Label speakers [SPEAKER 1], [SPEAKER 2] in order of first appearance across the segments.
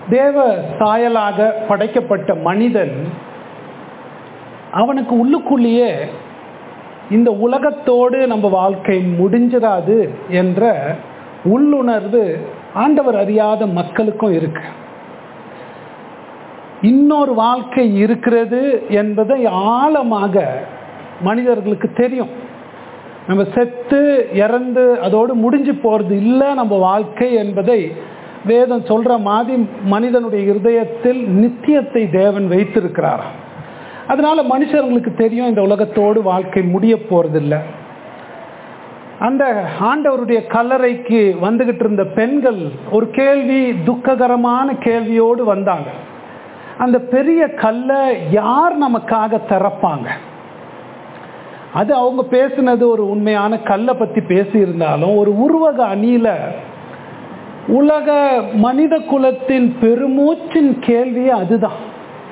[SPEAKER 1] தேவ சாயலாக படைக்கப்பட்ட மனிதன் அவனுக்கு உள்ளுக்குள்ளேயே இந்த உலகத்தோடு நம்ம வாழ்க்கை முடிஞ்சிடாது என்ற உள்ளுணர்வு ஆண்டவர் அறியாத மக்களுக்கும் இருக்கு இன்னொரு வாழ்க்கை இருக்கிறது என்பதை ஆழமாக மனிதர்களுக்கு தெரியும் நம்ம செத்து இறந்து அதோடு முடிஞ்சு போகிறது இல்லை நம்ம வாழ்க்கை என்பதை வேதம் சொல்ற மாதிரி மனிதனுடைய இருதயத்தில் நித்தியத்தை தேவன் வைத்திருக்கிறாராம் அதனால மனுஷர்களுக்கு தெரியும் இந்த உலகத்தோடு வாழ்க்கை முடிய போறதில்ல அந்த ஆண்டவருடைய கல்லறைக்கு வந்துகிட்டு இருந்த பெண்கள் ஒரு கேள்வி துக்ககரமான கேள்வியோடு வந்தாங்க அந்த பெரிய கல்லை யார் நமக்காக திறப்பாங்க அது அவங்க பேசினது ஒரு உண்மையான கல்லை பத்தி பேசியிருந்தாலும் ஒரு உருவக அணியில உலக மனித குலத்தின் பெருமூச்சின் கேள்வி அதுதான்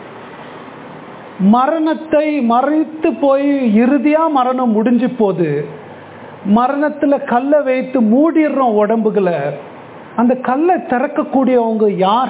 [SPEAKER 1] மரணத்தை மறைத்து போய் இறுதியா மரணம் முடிஞ்சு போது மரணத்துல கல்லை வைத்து மூடிடுறோம் உடம்புகளை அந்த கல்லை திறக்கக்கூடியவங்க யார்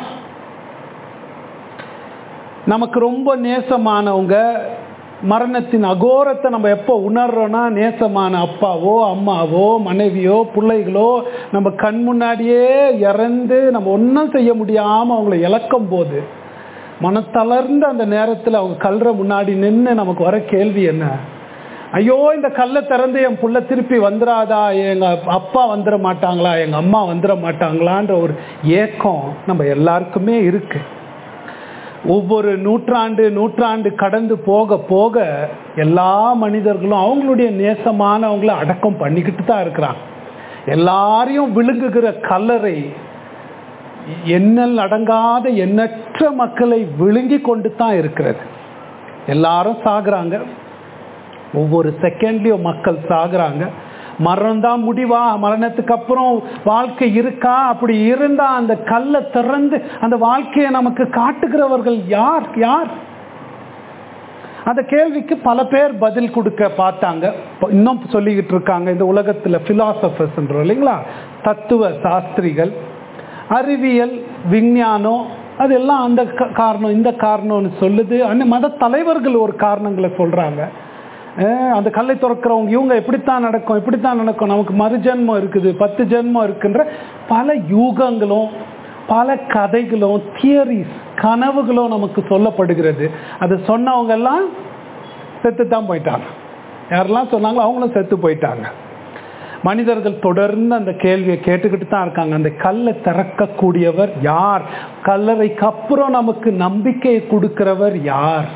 [SPEAKER 1] நமக்கு ரொம்ப நேசமானவங்க மரணத்தின் அகோரத்தை நம்ம எப்போ உணர்றோன்னா நேசமான அப்பாவோ அம்மாவோ மனைவியோ பிள்ளைகளோ நம்ம கண் முன்னாடியே இறந்து நம்ம ஒன்றும் செய்ய முடியாமல் அவங்கள இழக்கும் போது மனத்தளர்ந்த அந்த நேரத்தில் அவங்க கல்ற முன்னாடி நின்று நமக்கு வர கேள்வி என்ன ஐயோ இந்த கல்லை திறந்து என் புள்ள திருப்பி வந்துடாதா எங்க அப்பா வந்துட மாட்டாங்களா எங்க அம்மா வந்துட மாட்டாங்களான்ற ஒரு ஏக்கம் நம்ம எல்லாருக்குமே இருக்கு ஒவ்வொரு நூற்றாண்டு நூற்றாண்டு கடந்து போக போக எல்லா மனிதர்களும் அவங்களுடைய நேசமானவங்கள அடக்கம் பண்ணிக்கிட்டு தான் இருக்கிறாங்க எல்லாரையும் விழுங்குகிற கல்லறை எண்ணல் அடங்காத எண்ணற்ற மக்களை விழுங்கி கொண்டு தான் இருக்கிறது எல்லாரும் சாகுறாங்க ஒவ்வொரு செகண்ட்லயும் மக்கள் சாகுறாங்க மரணம் தான் முடிவா மரணத்துக்கு அப்புறம் வாழ்க்கை இருக்கா அப்படி இருந்தா அந்த கல்லை திறந்து அந்த வாழ்க்கையை நமக்கு காட்டுகிறவர்கள் யார் யார் அந்த கேள்விக்கு பல பேர் பதில் கொடுக்க பார்த்தாங்க இன்னும் சொல்லிக்கிட்டு இருக்காங்க இந்த உலகத்தில் பிலாசபர்ஸ் இல்லைங்களா தத்துவ சாஸ்திரிகள் அறிவியல் விஞ்ஞானம் அதெல்லாம் அந்த காரணம் இந்த காரணம்னு சொல்லுது அந்த மத தலைவர்கள் ஒரு காரணங்களை சொல்றாங்க அந்த கல்லை திறக்கிறவங்க இவங்க எப்படித்தான் நடக்கும் எப்படித்தான் நடக்கும் நமக்கு மறுஜன்மம் இருக்குது பத்து ஜென்மம் இருக்குன்ற பல யூகங்களும் பல கதைகளும் தியரிஸ் கனவுகளும் நமக்கு சொல்லப்படுகிறது அது சொன்னவங்க எல்லாம் செத்து தான் போயிட்டாங்க யாரெல்லாம் சொன்னாங்களோ அவங்களும் செத்து போயிட்டாங்க மனிதர்கள் தொடர்ந்து அந்த கேள்வியை கேட்டுக்கிட்டு தான் இருக்காங்க அந்த கல்லை திறக்கக்கூடியவர் யார் கல்லறைக்கு அப்புறம் நமக்கு நம்பிக்கையை கொடுக்கிறவர் யார்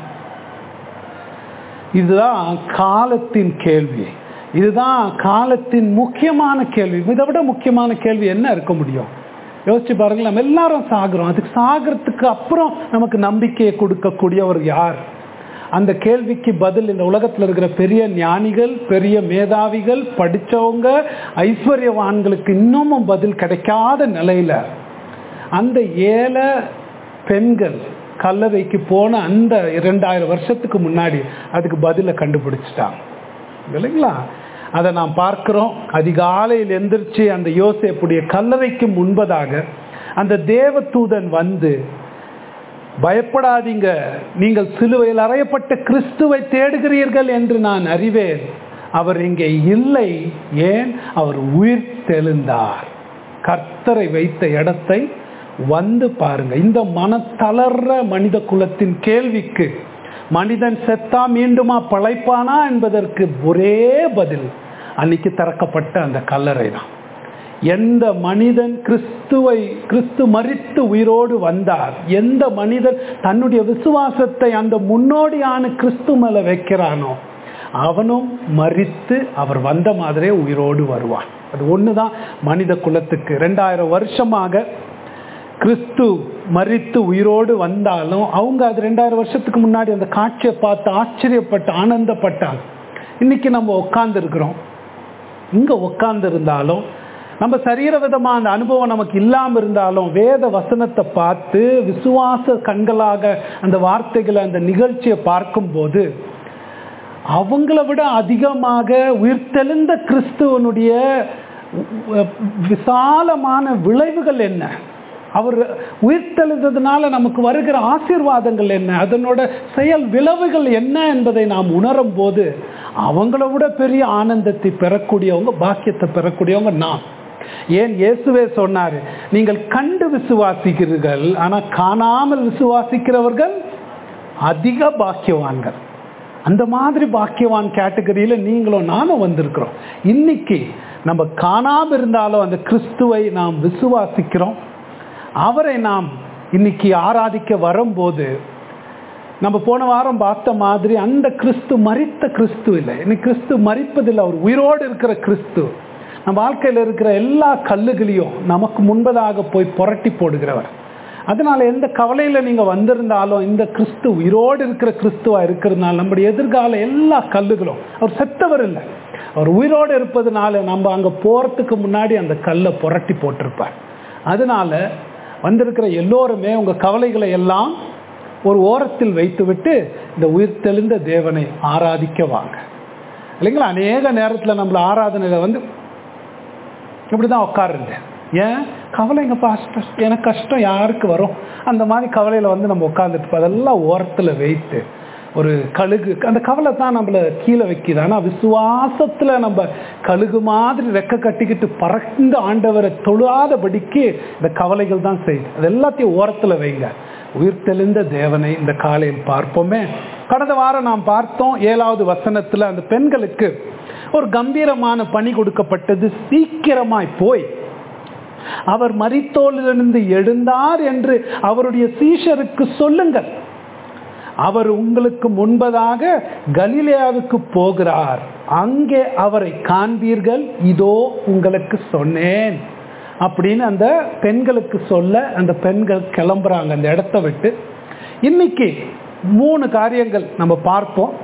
[SPEAKER 1] இதுதான் காலத்தின் கேள்வி இதுதான் காலத்தின் முக்கியமான கேள்வி இதை விட முக்கியமான கேள்வி என்ன இருக்க முடியும் யோசிச்சு பாருங்களேன் நம்ம எல்லாரும் சாகுறோம் அதுக்கு சாகிறதுக்கு அப்புறம் நமக்கு நம்பிக்கையை கொடுக்கக்கூடியவர் யார் அந்த கேள்விக்கு பதில் இந்த உலகத்தில் இருக்கிற பெரிய ஞானிகள் பெரிய மேதாவிகள் படித்தவங்க ஐஸ்வர்யவான்களுக்கு இன்னமும் பதில் கிடைக்காத நிலையில அந்த ஏழை பெண்கள் கல்லறைக்கு போன அந்த இரண்டாயிரம் வருஷத்துக்கு முன்னாடி அதுக்கு பதிலை கண்டுபிடிச்சிட்டாங்க இல்லைங்களா அதை நாம் பார்க்கிறோம் அதிகாலையில் எந்திரிச்சு அந்த யோசேப்புடைய கல்லறைக்கு முன்பதாக அந்த தேவதூதன் வந்து பயப்படாதீங்க நீங்கள் சிலுவையில் அறையப்பட்ட கிறிஸ்துவை தேடுகிறீர்கள் என்று நான் அறிவேன் அவர் இங்கே இல்லை ஏன் அவர் உயிர் தெழுந்தார் கர்த்தரை வைத்த இடத்தை வந்து பாருங்க இந்த மனத்தளர்ற மனித குலத்தின் கேள்விக்கு மனிதன் செத்தா மீண்டுமா பழைப்பானா என்பதற்கு ஒரே பதில் அன்னைக்கு திறக்கப்பட்ட அந்த கல்லறை தான் எந்த மனிதன் கிறிஸ்துவை கிறிஸ்து மறித்து உயிரோடு வந்தார் எந்த மனிதன் தன்னுடைய விசுவாசத்தை அந்த முன்னோடியான கிறிஸ்து மேல வைக்கிறானோ அவனும் மறித்து அவர் வந்த மாதிரியே உயிரோடு வருவான் அது ஒண்ணுதான் மனித குலத்துக்கு ரெண்டாயிரம் வருஷமாக கிறிஸ்து மறித்து உயிரோடு வந்தாலும் அவங்க அது ரெண்டாயிரம் வருஷத்துக்கு முன்னாடி அந்த காட்சியை பார்த்து ஆச்சரியப்பட்டு ஆனந்தப்பட்டாங்க இன்னைக்கு நம்ம உட்கார்ந்து இருக்கிறோம் இங்க உட்கார்ந்து இருந்தாலும் நம்ம சரீர விதமா அந்த அனுபவம் நமக்கு இல்லாம இருந்தாலும் வேத வசனத்தை பார்த்து விசுவாச கண்களாக அந்த வார்த்தைகளை அந்த நிகழ்ச்சியை பார்க்கும்போது அவங்கள விட அதிகமாக உயிர்த்தெழுந்த கிறிஸ்துவனுடைய விசாலமான விளைவுகள் என்ன அவர் உயிர்த்தெழுந்ததுனால நமக்கு வருகிற ஆசீர்வாதங்கள் என்ன அதனோட செயல் விளைவுகள் என்ன என்பதை நாம் உணரும் போது அவங்கள விட பெரிய ஆனந்தத்தை பெறக்கூடியவங்க பாக்கியத்தை பெறக்கூடியவங்க நாம் ஏன் இயேசுவே சொன்னாரு நீங்கள் கண்டு விசுவாசிக்கிறீர்கள் ஆனா காணாமல் விசுவாசிக்கிறவர்கள் அதிக பாக்கியவான்கள் அந்த மாதிரி பாக்கியவான் கேட்டகரியில நீங்களும் நானும் வந்திருக்கிறோம் இன்னைக்கு நம்ம காணாம இருந்தாலும் அந்த கிறிஸ்துவை நாம் விசுவாசிக்கிறோம் அவரை நாம் இன்னைக்கு ஆராதிக்க வரும்போது நம்ம போன வாரம் பார்த்த மாதிரி அந்த கிறிஸ்து மரித்த கிறிஸ்து இல்லை இன்னைக்கு கிறிஸ்து மரிப்பதில்லை அவர் உயிரோடு இருக்கிற கிறிஸ்து நம்ம வாழ்க்கையில் இருக்கிற எல்லா கல்லுகளையும் நமக்கு முன்பதாக போய் புரட்டி போடுகிறவர் அதனால எந்த கவலையில நீங்க வந்திருந்தாலும் இந்த கிறிஸ்து உயிரோடு இருக்கிற கிறிஸ்துவா இருக்கிறதுனால நம்முடைய எதிர்கால எல்லா கல்லுகளும் அவர் செத்தவர் இல்லை அவர் உயிரோடு இருப்பதனால நம்ம அங்க போறதுக்கு முன்னாடி அந்த கல்லை புரட்டி போட்டிருப்பார் அதனால வந்திருக்கிற எல்லோருமே உங்க கவலைகளை எல்லாம் ஒரு ஓரத்தில் வைத்துவிட்டு இந்த உயிர்த்தெழுந்த தேவனை ஆராதிக்க வாங்க இல்லைங்களா அநேக நேரத்தில் நம்மள ஆராதனையில வந்து இப்படிதான் உட்காருங்க ஏன் கவலைங்க பாஸ்டர் எனக்கு கஷ்டம் யாருக்கு வரும் அந்த மாதிரி கவலையில வந்து நம்ம உட்காந்துட்டு அதெல்லாம் ஓரத்தில் வைத்து ஒரு கழுகு அந்த கவலை தான் நம்மள கீழே வைக்குது ஆனால் விசுவாசத்தில் நம்ம கழுகு மாதிரி ரெக்க கட்டிக்கிட்டு பறந்து ஆண்டவரை தொழாதபடிக்கு இந்த கவலைகள் தான் செய்யுது அது எல்லாத்தையும் ஓரத்தில் வைங்க உயிர்த்தெழுந்த தேவனை இந்த காலையில் பார்ப்போமே கடந்த வாரம் நாம் பார்த்தோம் ஏழாவது வசனத்தில் அந்த பெண்களுக்கு ஒரு கம்பீரமான பணி கொடுக்கப்பட்டது சீக்கிரமாய் போய் அவர் மரித்தோலிலிருந்து எழுந்தார் என்று அவருடைய சீஷருக்கு சொல்லுங்கள் அவர் உங்களுக்கு முன்பதாக கலிலேயாவுக்கு போகிறார் அங்கே அவரை காண்பீர்கள் இதோ உங்களுக்கு சொன்னேன் அப்படின்னு அந்த பெண்களுக்கு சொல்ல அந்த பெண்கள் கிளம்புறாங்க அந்த இடத்த விட்டு இன்னைக்கு மூணு காரியங்கள் நம்ம பார்ப்போம்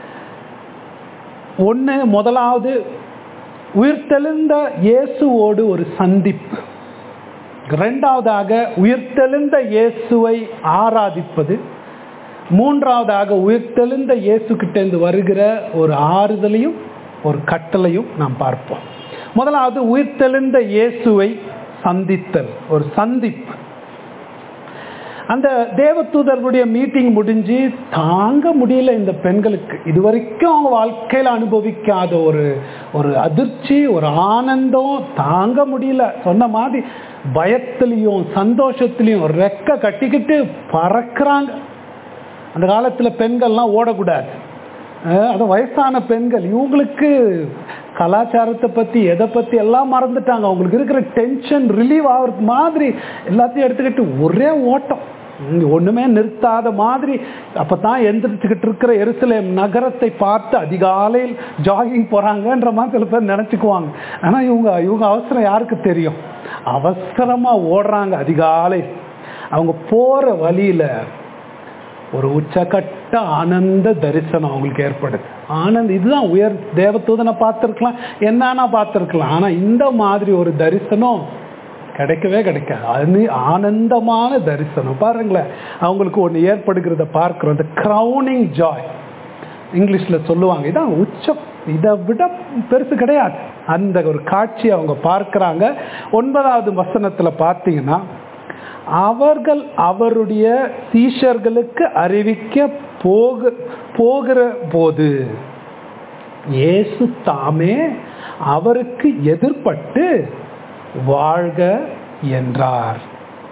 [SPEAKER 1] ஒன்று முதலாவது உயிர்த்தெழுந்த இயேசுவோடு ஒரு சந்திப்பு ரெண்டாவதாக உயிர்த்தெழுந்த இயேசுவை ஆராதிப்பது மூன்றாவதாக உயிர்த்தெழுந்த இயேசு கிட்டேருந்து வருகிற ஒரு ஆறுதலையும் ஒரு கட்டளையும் நாம் பார்ப்போம் முதலாவது உயிர்த்தெழுந்த இயேசுவை சந்தித்தல் ஒரு சந்திப்பு அந்த தேவதூதர்களுடைய மீட்டிங் முடிஞ்சு தாங்க முடியல இந்த பெண்களுக்கு இது வரைக்கும் அவங்க வாழ்க்கையில் அனுபவிக்காத ஒரு ஒரு அதிர்ச்சி ஒரு ஆனந்தம் தாங்க முடியல சொன்ன மாதிரி பயத்திலையும் சந்தோஷத்திலையும் ரெக்க கட்டிக்கிட்டு பறக்கிறாங்க அந்த காலத்தில் பெண்கள்லாம் ஓடக்கூடாது அது வயசான பெண்கள் இவங்களுக்கு கலாச்சாரத்தை பற்றி எதை பற்றி எல்லாம் மறந்துட்டாங்க அவங்களுக்கு இருக்கிற டென்ஷன் ரிலீவ் ஆகிறது மாதிரி எல்லாத்தையும் எடுத்துக்கிட்டு ஒரே ஓட்டம் ஒன்றுமே நிறுத்தாத மாதிரி அப்போ தான் எந்திரிச்சுக்கிட்டு இருக்கிற எருசலேம் நகரத்தை பார்த்து அதிகாலையில் ஜாகிங் போகிறாங்கன்ற மாதிரி சில பேர் நினச்சிக்குவாங்க ஆனால் இவங்க இவங்க அவசரம் யாருக்கு தெரியும் அவசரமாக ஓடுறாங்க அதிகாலை அவங்க போகிற வழியில் ஒரு உச்சக்கட்ட ஆனந்த தரிசனம் அவங்களுக்கு ஏற்படுது ஆனந்த் இதுதான் உயர் தேவதூதனை பார்த்துருக்கலாம் என்னன்னா பார்த்துருக்கலாம் ஆனால் இந்த மாதிரி ஒரு தரிசனம் கிடைக்கவே கிடைக்காது அது ஆனந்தமான தரிசனம் பாருங்களேன் அவங்களுக்கு ஒன்று ஏற்படுகிறத பார்க்குறோம் இந்த க்ரௌனிங் ஜாய் இங்கிலீஷில் சொல்லுவாங்க இதான் உச்சம் இதை விட பெருசு கிடையாது அந்த ஒரு காட்சியை அவங்க பார்க்குறாங்க ஒன்பதாவது வசனத்தில் பார்த்தீங்கன்னா அவர்கள் அவருடைய சீஷர்களுக்கு அறிவிக்க போக போகிற போது இயேசு தாமே அவருக்கு எதிர்பட்டு வாழ்க என்றார்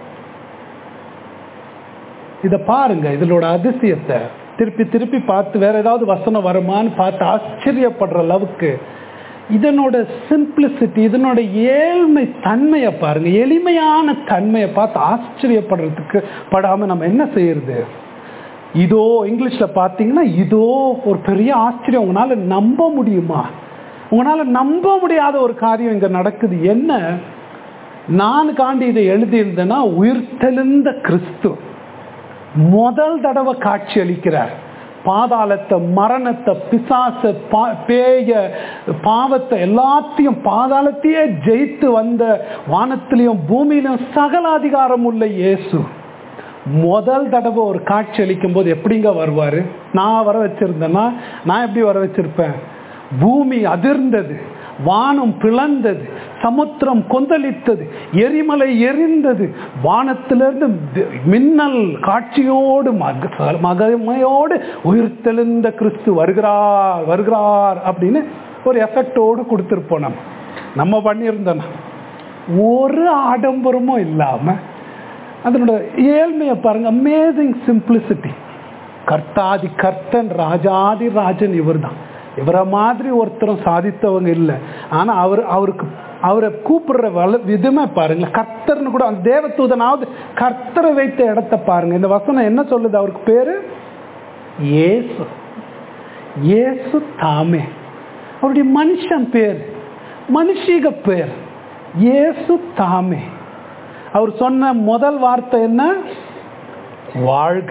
[SPEAKER 1] இத பாருங்க இதனோட அதிசயத்தை திருப்பி திருப்பி பார்த்து வேற ஏதாவது வசனம் வருமான்னு பார்த்து ஆச்சரியப்படுற அளவுக்கு இதனோட சிம்பிளிசிட்டி இதனோட ஏழ்மை தன்மையை பாருங்க எளிமையான தன்மையை பார்த்து ஆச்சரியப்படுறதுக்கு படாம நம்ம என்ன செய்யறது இதோ இங்கிலீஷ்ல பார்த்தீங்கன்னா இதோ ஒரு பெரிய ஆச்சரியம் உங்களால நம்ப முடியுமா உங்களால நம்ப முடியாத ஒரு காரியம் இங்க நடக்குது என்ன நான் காண்டி இதை எழுதியிருந்தேன்னா உயிர்த்தெழுந்த கிறிஸ்து முதல் தடவை காட்சி அளிக்கிறார் பாதாளத்தை மரணத்தை பிசாச பேய பாவத்தை எல்லாத்தையும் பாதாளத்தையே ஜெயித்து வந்த வானத்திலையும் பூமியிலும் சகல அதிகாரம் உள்ள இயேசு முதல் தடவை ஒரு காட்சி அளிக்கும் போது எப்படிங்க வருவாரு நான் வர வச்சிருந்தேன்னா நான் எப்படி வர வச்சிருப்பேன் பூமி அதிர்ந்தது வானம் பிளந்தது சமுத்திரம் கொந்தளித்தது எரிமலை எரிந்தது வானத்திலிருந்து தி- மின்னல் காட்சியோடு மக மகமையோடு உயிர்த்தெழுந்த கிறிஸ்து வருகிறார் வருகிறார் அப்படின்னு ஒரு எஃபெக்டோடு கொடுத்துருப்போம் நம்ம நம்ம பண்ணியிருந்தோம் ஒரு ஆடம்பரமும் இல்லாம அதனோட ஏழ்மையை பாருங்க அமேசிங் சிம்பிளிசிட்டி கர்த்தாதி கர்த்தன் ராஜாதி ராஜன் இவர் தான் இவரை மாதிரி ஒருத்தரும் சாதித்தவங்க இல்லை ஆனா அவர் அவருக்கு அவரை கூப்பிடுற வள விதமே பாருங்களேன் கர்த்தர்னு கூட அந்த தேவதூதனாவது கர்த்தரை வைத்த இடத்த பாருங்க இந்த வசனம் என்ன சொல்லுது அவருக்கு பேரு இயேசு இயேசு தாமே அவருடைய மனுஷன் பேர் மனுஷிக பேர் இயேசு தாமே அவர் சொன்ன முதல் வார்த்தை என்ன வாழ்க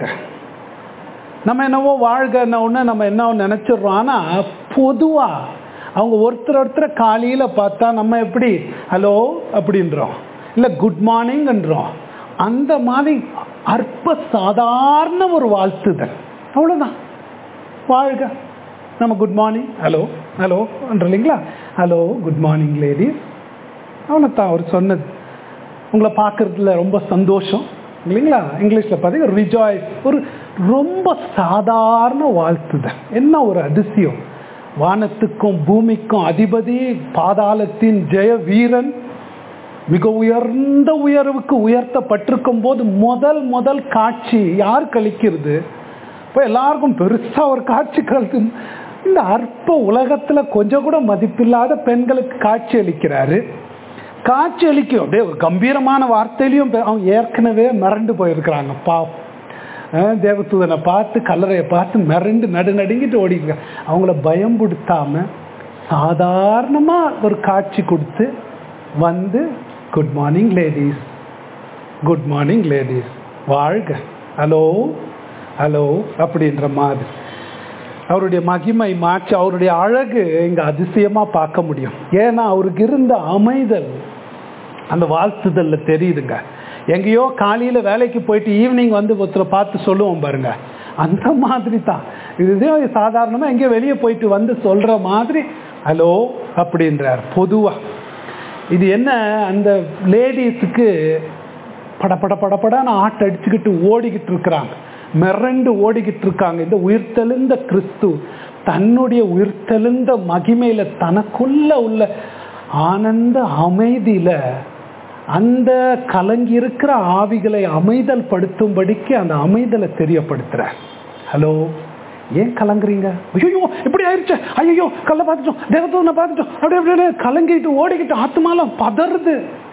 [SPEAKER 1] நம்ம என்னவோ வாழ்கன்ன உடனே நம்ம என்ன நினைச்சிடுறோம் ஆனா பொதுவா அவங்க ஒருத்தர் ஒருத்தர் காலையில பார்த்தா நம்ம எப்படி ஹலோ அப்படின்றோம் இல்ல குட் மார்னிங்ன்றோம் அந்த மாதிரி அற்ப சாதாரண ஒரு வாழ்த்துதல் அவ்வளவுதான் வாழ்க நம்ம குட் மார்னிங் ஹலோ ஹலோ இல்லைங்களா ஹலோ குட் மார்னிங் லேடிஸ் அவ்வளோதான் அவர் சொன்னது உங்களை பார்க்கறதுல ரொம்ப சந்தோஷம் இல்லைங்களா இங்கிலீஷில் பார்த்தீங்கன்னா ரிஜாய்ஸ் ஒரு ரொம்ப சாதாரண வாழ்த்துதல் என்ன ஒரு அதிசயம் வானத்துக்கும் பூமிக்கும் அதிபதி பாதாளத்தின் ஜெய வீரன் மிக உயர்ந்த உயர்வுக்கு உயர்த்தப்பட்டிருக்கும் போது முதல் முதல் காட்சி யார் கழிக்கிறது இப்போ எல்லாருக்கும் பெருசா ஒரு காட்சி கழித்து இந்த அற்ப உலகத்துல கொஞ்சம் கூட மதிப்பில்லாத பெண்களுக்கு காட்சி அளிக்கிறாரு காட்சி அளிக்கும் அப்படியே ஒரு கம்பீரமான வார்த்தையிலையும் பே- அவங்க ஏற்கனவே மிரண்டு போயிருக்கிறாங்க பாவம் அஹ் தேவதூதனை பார்த்து கல்லறையை பார்த்து மிரண்டு நடு நடுங்கிட்டு ஓடிங்க அவங்கள பயம்படுத்தாம சாதாரணமா ஒரு காட்சி கொடுத்து வந்து good morning ladies good morning ladies வாழ்க ஹலோ ஹலோ அப்படின்ற மாதிரி அவருடைய மகிமை மாற்றி அவருடைய அழகு இங்க அதிசயமா பார்க்க முடியும் ஏன்னா அவருக்கு இருந்த அமைதல் அந்த வாழ்த்துதல்ல தெரியுதுங்க எங்கேயோ காலையில வேலைக்கு போயிட்டு ஈவினிங் வந்து ஒருத்தரை பார்த்து சொல்லுவோம் பாருங்க அந்த மாதிரி தான் இதுதே சாதாரணமா எங்கேயோ வெளியே போயிட்டு வந்து சொல்ற மாதிரி ஹலோ அப்படின்றார் பொதுவா இது என்ன அந்த லேடிஸுக்கு பட பட பட படன்னு ஆட்ட அடிச்சுக்கிட்டு ஓடிக்கிட்டு இருக்கிறாங்க மிரண்டு ஓடிக்கிட்டு இருக்காங்க இந்த உயிர்த்தெழுந்த கிறிஸ்து தன்னுடைய உயிர்த்தெழுந்த மகிமையில தனக்குள்ள உள்ள ஆனந்த அமைதியில அந்த கலங்கி இருக்கிற ஆவிகளை அமைதல் படுத்தும்படிக்கு அந்த அமைதலை தெரியப்படுத்துறார் ஹலோ ஏன் கலங்குறீங்க ஐயோ இப்படி ஆயிடுச்சு ஐயோ கல்ல பார்த்துட்டோம் தேவதூனை பார்த்துட்டோம் அப்படியே அப்படியே கலங்கிட்டு ஓடிக்கிட்டு ஆத்மாலாம் பதறுது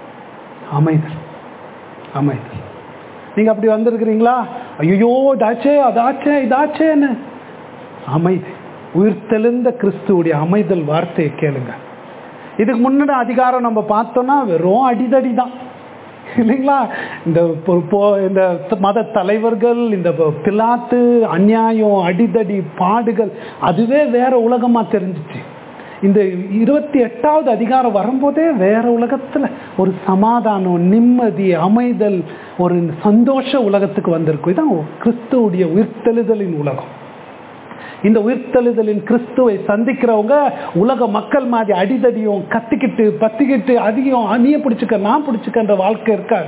[SPEAKER 1] அமைதல் அமைதல் நீங்க அப்படி வந்திருக்கிறீங்களா ஐயோ இதாச்சே அதாச்சே இதாச்சேன்னு அமைதி உயிர்த்தெழுந்த கிறிஸ்துவுடைய அமைதல் வார்த்தையை கேளுங்க இதுக்கு முன்னாடி அதிகாரம் நம்ம பார்த்தோம்னா வெறும் அடிதடி தான் இல்லைங்களா இந்த பொ- பொ- இந்த மத தலைவர்கள் இந்த ப- பிலாத்து அநியாயம் அடிதடி பாடுகள் அதுவே வேற உலகமா தெரிஞ்சிச்சு இந்த இருபத்தி எட்டாவது அதிகாரம் வரும்போதே வேற உலகத்துல ஒரு சமாதானம் நிம்மதி அமைதல் ஒரு சந்தோஷ உலகத்துக்கு வந்திருக்கும் இதான் கிறிஸ்துவுடைய உயிர்த்தெழுதலின் உலகம் இந்த உயிர்த்தெழுதலின் கிறிஸ்துவை சந்திக்கிறவங்க உலக மக்கள் மாதிரி அடிதடியும் கத்திக்கிட்டு பத்திக்கிட்டு அதிகம் நீயே பிடிச்சிக்க நான் பிடிச்சிக்கன்ற வாழ்க்கை இருக்காது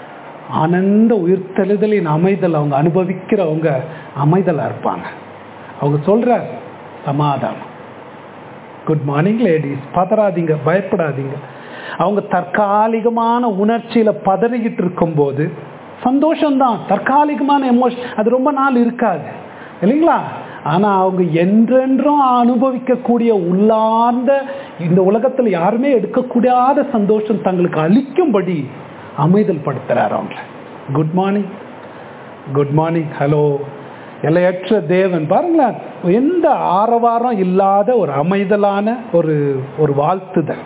[SPEAKER 1] ஆனந்த உயிர்த்தெழுதலின் அமைதல் அவங்க அனுபவிக்கிறவங்க அமைதலா இருப்பாங்க அவங்க சொல்ற சமாதானம் குட் மார்னிங் லேடிஸ் பதறாதீங்க பயப்படாதீங்க அவங்க தற்காலிகமான உணர்ச்சியில பதறிக்கிட்டு இருக்கும்போது சந்தோஷம்தான் தற்காலிகமான எமோஷன் அது ரொம்ப நாள் இருக்காது இல்லைங்களா ஆனா அவங்க என்றென்றும் அனுபவிக்கக்கூடிய உள்ளார்ந்த இந்த உலகத்துல யாருமே எடுக்கக்கூடாத சந்தோஷம் தங்களுக்கு அளிக்கும்படி அமைதல் படுத்துறாரு அவங்கள good morning good morning hello எல்லையற்ற தேவன் பாருங்களேன் எந்த ஆரவாரம் இல்லாத ஒரு அமைதலான ஒரு ஒரு வாழ்த்துதல்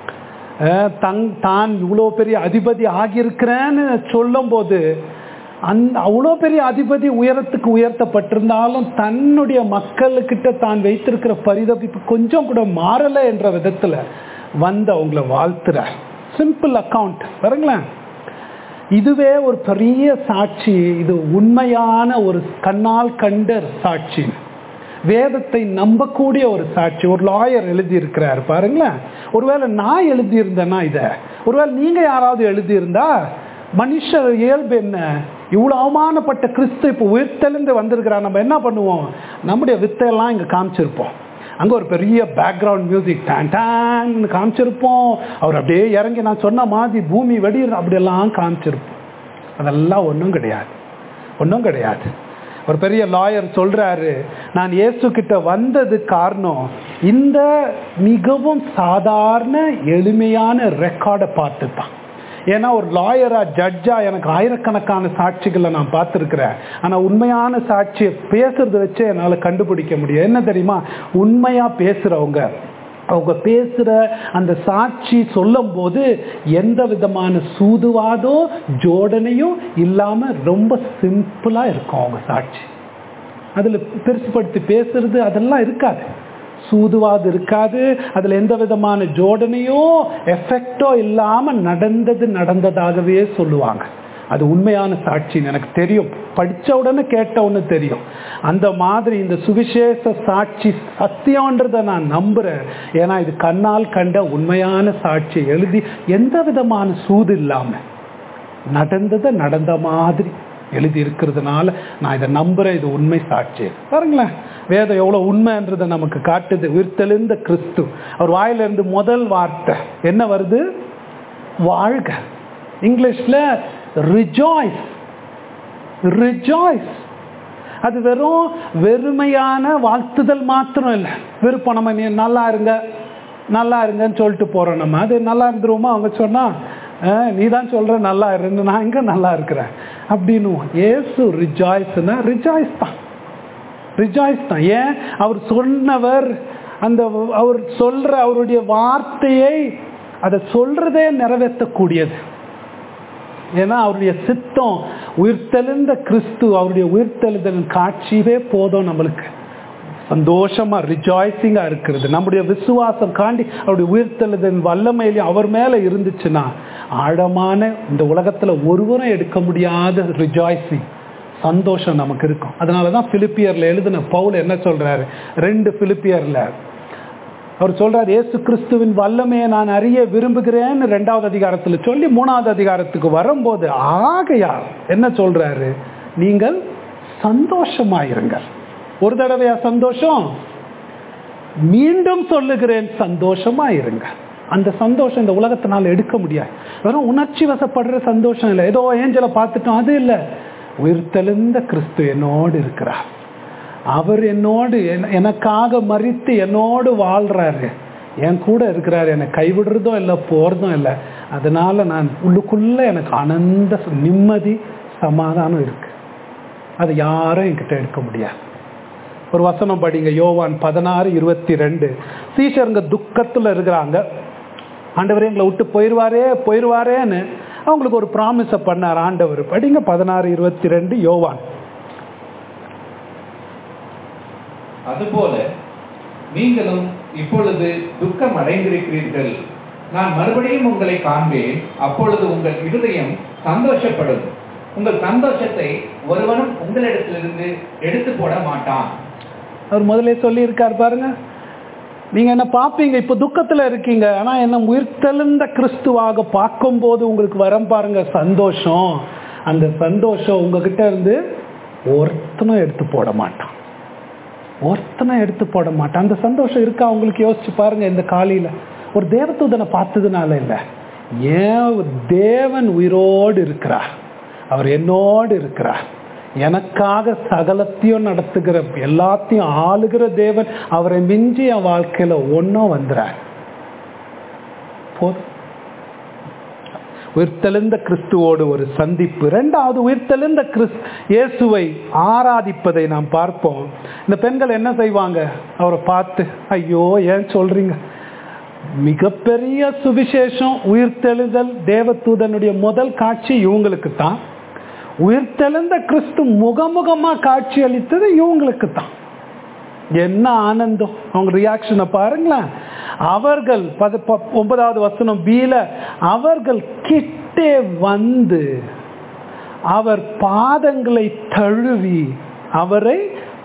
[SPEAKER 1] அஹ் தங் தான் இவ்வளோ பெரிய அதிபதி ஆகியிருக்கிறேன்னு சொல்லும்போது அந்த அவ்வளோ பெரிய அதிபதி உயரத்துக்கு உயர்த்தப்பட்டிருந்தாலும் தன்னுடைய மக்களுக்கிட்ட தான் வைத்திருக்கிற பரிதபிப்பு கொஞ்சம் கூட மாறலை என்ற விதத்துல வந்து அவங்கள வாழ்த்துற சிம்பிள் அக்கவுண்ட் பாருங்களேன் இதுவே ஒரு பெரிய சாட்சி இது உண்மையான ஒரு கண்ணால் கண்ட சாட்சி வேதத்தை நம்பக்கூடிய ஒரு சாட்சி ஒரு லாயர் எழுதியிருக்கிறார் பாருங்களேன் ஒருவேளை நான் எழுதியிருந்தேன்னா இதை ஒருவேளை நீங்க யாராவது எழுதியிருந்தா மனுஷர் இயல்பு என்ன இவ்வளவு அவமானப்பட்ட கிறிஸ்து இப்போ உயிர்த்தெழுந்து வந்திருக்கிறார் நம்ம என்ன பண்ணுவோம் நம்முடைய வித்தையெல்லாம் இங்க காமிச்சிருப்போம் அங்க ஒரு பெரிய பேக்ரவுண்ட் மியூசிக் டான் டான் காமிச்சிருப்போம் அவர் அப்படியே இறங்கி நான் சொன்ன மாதிரி பூமி வெடிir அப்படியெல்லாம் காமிச்சிருப்போம் அதெல்லாம் ஒன்றும் கிடையாது ஒன்றும் கிடையாது ஒரு பெரிய லாயர் சொல்றாரு நான் இயேசு கிட்ட வந்தது காரணம் இந்த மிகவும் சாதாரண எளிமையான ரெக்கார்டை பார்த்து தான் ஏன்னா ஒரு லாயரா ஜட்ஜா எனக்கு ஆயிரக்கணக்கான சாட்சிகளை நான் பார்த்துருக்கிறேன் ஆனா உண்மையான சாட்சியை பேசுறத வச்சே என்னால் கண்டுபிடிக்க முடியும் என்ன தெரியுமா உண்மையா பேசுறவங்க அவங்க பேசுற அந்த சாட்சி சொல்லும் போது எந்த விதமான சூதுவாதோ ஜோடனையும் இல்லாம ரொம்ப சிம்பிளா இருக்கும் அவங்க சாட்சி அதுல பெருசுப்படுத்தி பேசுறது அதெல்லாம் இருக்காது சூதுவாது இருக்காது அதுல எந்த விதமான ஜோடனையோ எஃபெக்டோ இல்லாம நடந்தது நடந்ததாகவே சொல்லுவாங்க அது உண்மையான சாட்சின்னு எனக்கு தெரியும் படிச்ச உடனே கேட்ட உடனே தெரியும் அந்த மாதிரி இந்த சுவிசேஷ சாட்சி சத்தியம்ன்றதை நான் நம்புறேன் ஏன்னா இது கண்ணால் கண்ட உண்மையான சாட்சியை எழுதி எந்த விதமான சூது இல்லாம நடந்ததை நடந்த மாதிரி எழுதி இருக்கிறதுனால நான் இதை நம்புறேன் இது உண்மை சாட்சி பாருங்களேன் வேதம் எவ்வளவு உண்மைன்றதை நமக்கு காட்டுது உயிர்த்தெழுந்த கிறிஸ்து அவர் வாயிலிருந்து முதல் வார்த்தை என்ன வருது வாழ்க இங்கிலீஷ்ல ரிஜாய்ஸ் ரிஜாய்ஸ் அது வெறும் வெறுமையான வாழ்த்துதல் மாத்திரம் இல்லை விருப்பம் நம்ம நீ நல்லா இருங்க நல்லா இருங்கன்னு சொல்லிட்டு போறோம் நம்ம அது நல்லா இருந்துருவோமா அவங்க சொன்னா "அஹ், நீ தான் சொல்ற நல்லா இருந்து நான் இங்க நல்லா இருக்கிறேன் அப்படின்னு ஏசு ரிஜாய்ஸ்னா ரிஜாய்ஸ் தான் ரிஜாய்ஸ் தான் ஏன் அவர் சொன்னவர் அந்த அவர் சொல்ற அவருடைய வார்த்தையை அதை சொல்றதே நிறைவேற்றக்கூடியது ஏன்னா அவருடைய சித்தம் உயிர்த்தெழுந்த கிறிஸ்து அவருடைய உயிர்த்தெழுதலின் காட்சியவே போதும் நம்மளுக்கு சந்தோஷமா ரிஜாய்சிங்கா இருக்கிறது நம்முடைய விசுவாசம் காண்டி அவருடைய உயிர்த்தெழுதலின் வல்லமையிலையும் அவர் மேல இருந்துச்சுன்னா ஆழமான இந்த உலகத்துல ஒருவரும் எடுக்க முடியாத ரிஜாய்சிங் சந்தோஷம் நமக்கு இருக்கும் அதனாலதான் பிலிப்பியர்ல எழுதின பவுல் என்ன சொல்றாரு ரெண்டு பிலிப்பியர்ல அவர் சொல்றார் இயேசு கிறிஸ்துவின் வல்லமையை நான் அறிய விரும்புகிறேன்னு ரெண்டாவது அதிகாரத்துல சொல்லி மூணாவது அதிகாரத்துக்கு வரும்போது ஆகையால் என்ன சொல்றாரு நீங்கள் சந்தோஷமாயிருங்கள் ஒரு தடவையா சந்தோஷம் மீண்டும் சொல்லுகிறேன் சந்தோஷமா இருங்க அந்த சந்தோஷம் இந்த உலகத்தினால எடுக்க முடியாது வெறும் உணர்ச்சி வசப்படுற சந்தோஷம் இல்லை ஏதோ ஏஞ்சலை பார்த்துட்டோம் அது இல்லை உயிர்த்தெழுந்த கிறிஸ்து என்னோடு இருக்கிறார் அவர் என்னோடு என- எனக்காக மறித்து என்னோடு வாழ்றாரு என் கூட இருக்கிறாரு என்னை கைவிடுறதும் இல்லை போறதும் இல்லை அதனால நான் உள்ளுக்குள்ள எனக்கு ஆனந்த சு- நிம்மதி சமாதானம் இருக்கு அது யாரும் என்கிட்ட எடுக்க முடியாது ஒரு வசனம் படிங்க யோவான் பதினாறு இருபத்தி ரெண்டு சீஷருங்க துக்கத்துல இருக்கிறாங்க ஆண்டவர் எங்களை விட்டு போயிடுவாரே போயிடுவாரேன்னு அவங்களுக்கு ஒரு ப்ராமிஸை பண்ணார் ஆண்டவர் படிங்க பதினாறு இருபத்தி ரெண்டு யோவான்
[SPEAKER 2] அதுபோல நீங்களும் இப்பொழுது துக்கம் அடைந்திருக்கிறீர்கள் நான் மறுபடியும் உங்களை காண்பேன் அப்பொழுது உங்கள் இருதயம் சந்தோஷப்படும் உங்கள் சந்தோஷத்தை ஒருவனும் உங்களிடத்திலிருந்து எடுத்து போட மாட்டான்
[SPEAKER 1] அவர் முதல்ல சொல்லியிருக்கார் பாருங்க நீங்க என்ன பார்ப்பீங்க இப்ப துக்கத்துல இருக்கீங்க ஆனா என்ன உயிர்த்தெழுந்த கிறிஸ்துவாக பார்க்கும்போது உங்களுக்கு வரம் பாருங்க சந்தோஷம் அந்த சந்தோஷம் உங்ககிட்ட இருந்து ஒருத்தனும் எடுத்து போட மாட்டான் ஒருத்தனை எடுத்து போட மாட்டான் அந்த சந்தோஷம் இருக்கா உங்களுக்கு யோசிச்சு பாருங்க இந்த காலையில ஒரு தேவதூதனை பார்த்ததுனால இல்லை ஏன் தேவன் உயிரோடு இருக்கிறார் அவர் என்னோடு இருக்கிறார் எனக்காக சகலத்தையும் நடத்துகிற எல்லாத்தையும் ஆளுகிற தேவன் அவரை மிஞ்சி என் வாழ்க்கையில ஒன்றும் வந்துறார் போதும் உயிர்த்தெழுந்த கிறிஸ்துவோடு ஒரு சந்திப்பு ரெண்டாவது உயிர்த்தெழுந்த கிறிஸ் இயேசுவை ஆராதிப்பதை நாம் பார்ப்போம் இந்த பெண்கள் என்ன செய்வாங்க அவரை பார்த்து ஐயோ ஏன் சொல்றீங்க மிகப்பெரிய சுவிசேஷம் உயிர்த்தெழுதல் தேவதூதனுடைய முதல் காட்சி இவங்களுக்கு தான் உயிர்த்தெழுந்த கிறிஸ்து முகமுகமா காட்சி அளித்தது இவங்களுக்கு தான் என்ன ஆனந்தம் அவங்க ரியாக்ஷனை பாருங்களேன் அவர்கள் பத ப- ஒன்பதாவது வசனம் பீல அவர்கள் கிட்டே வந்து அவர் பாதங்களை தழுவி அவரை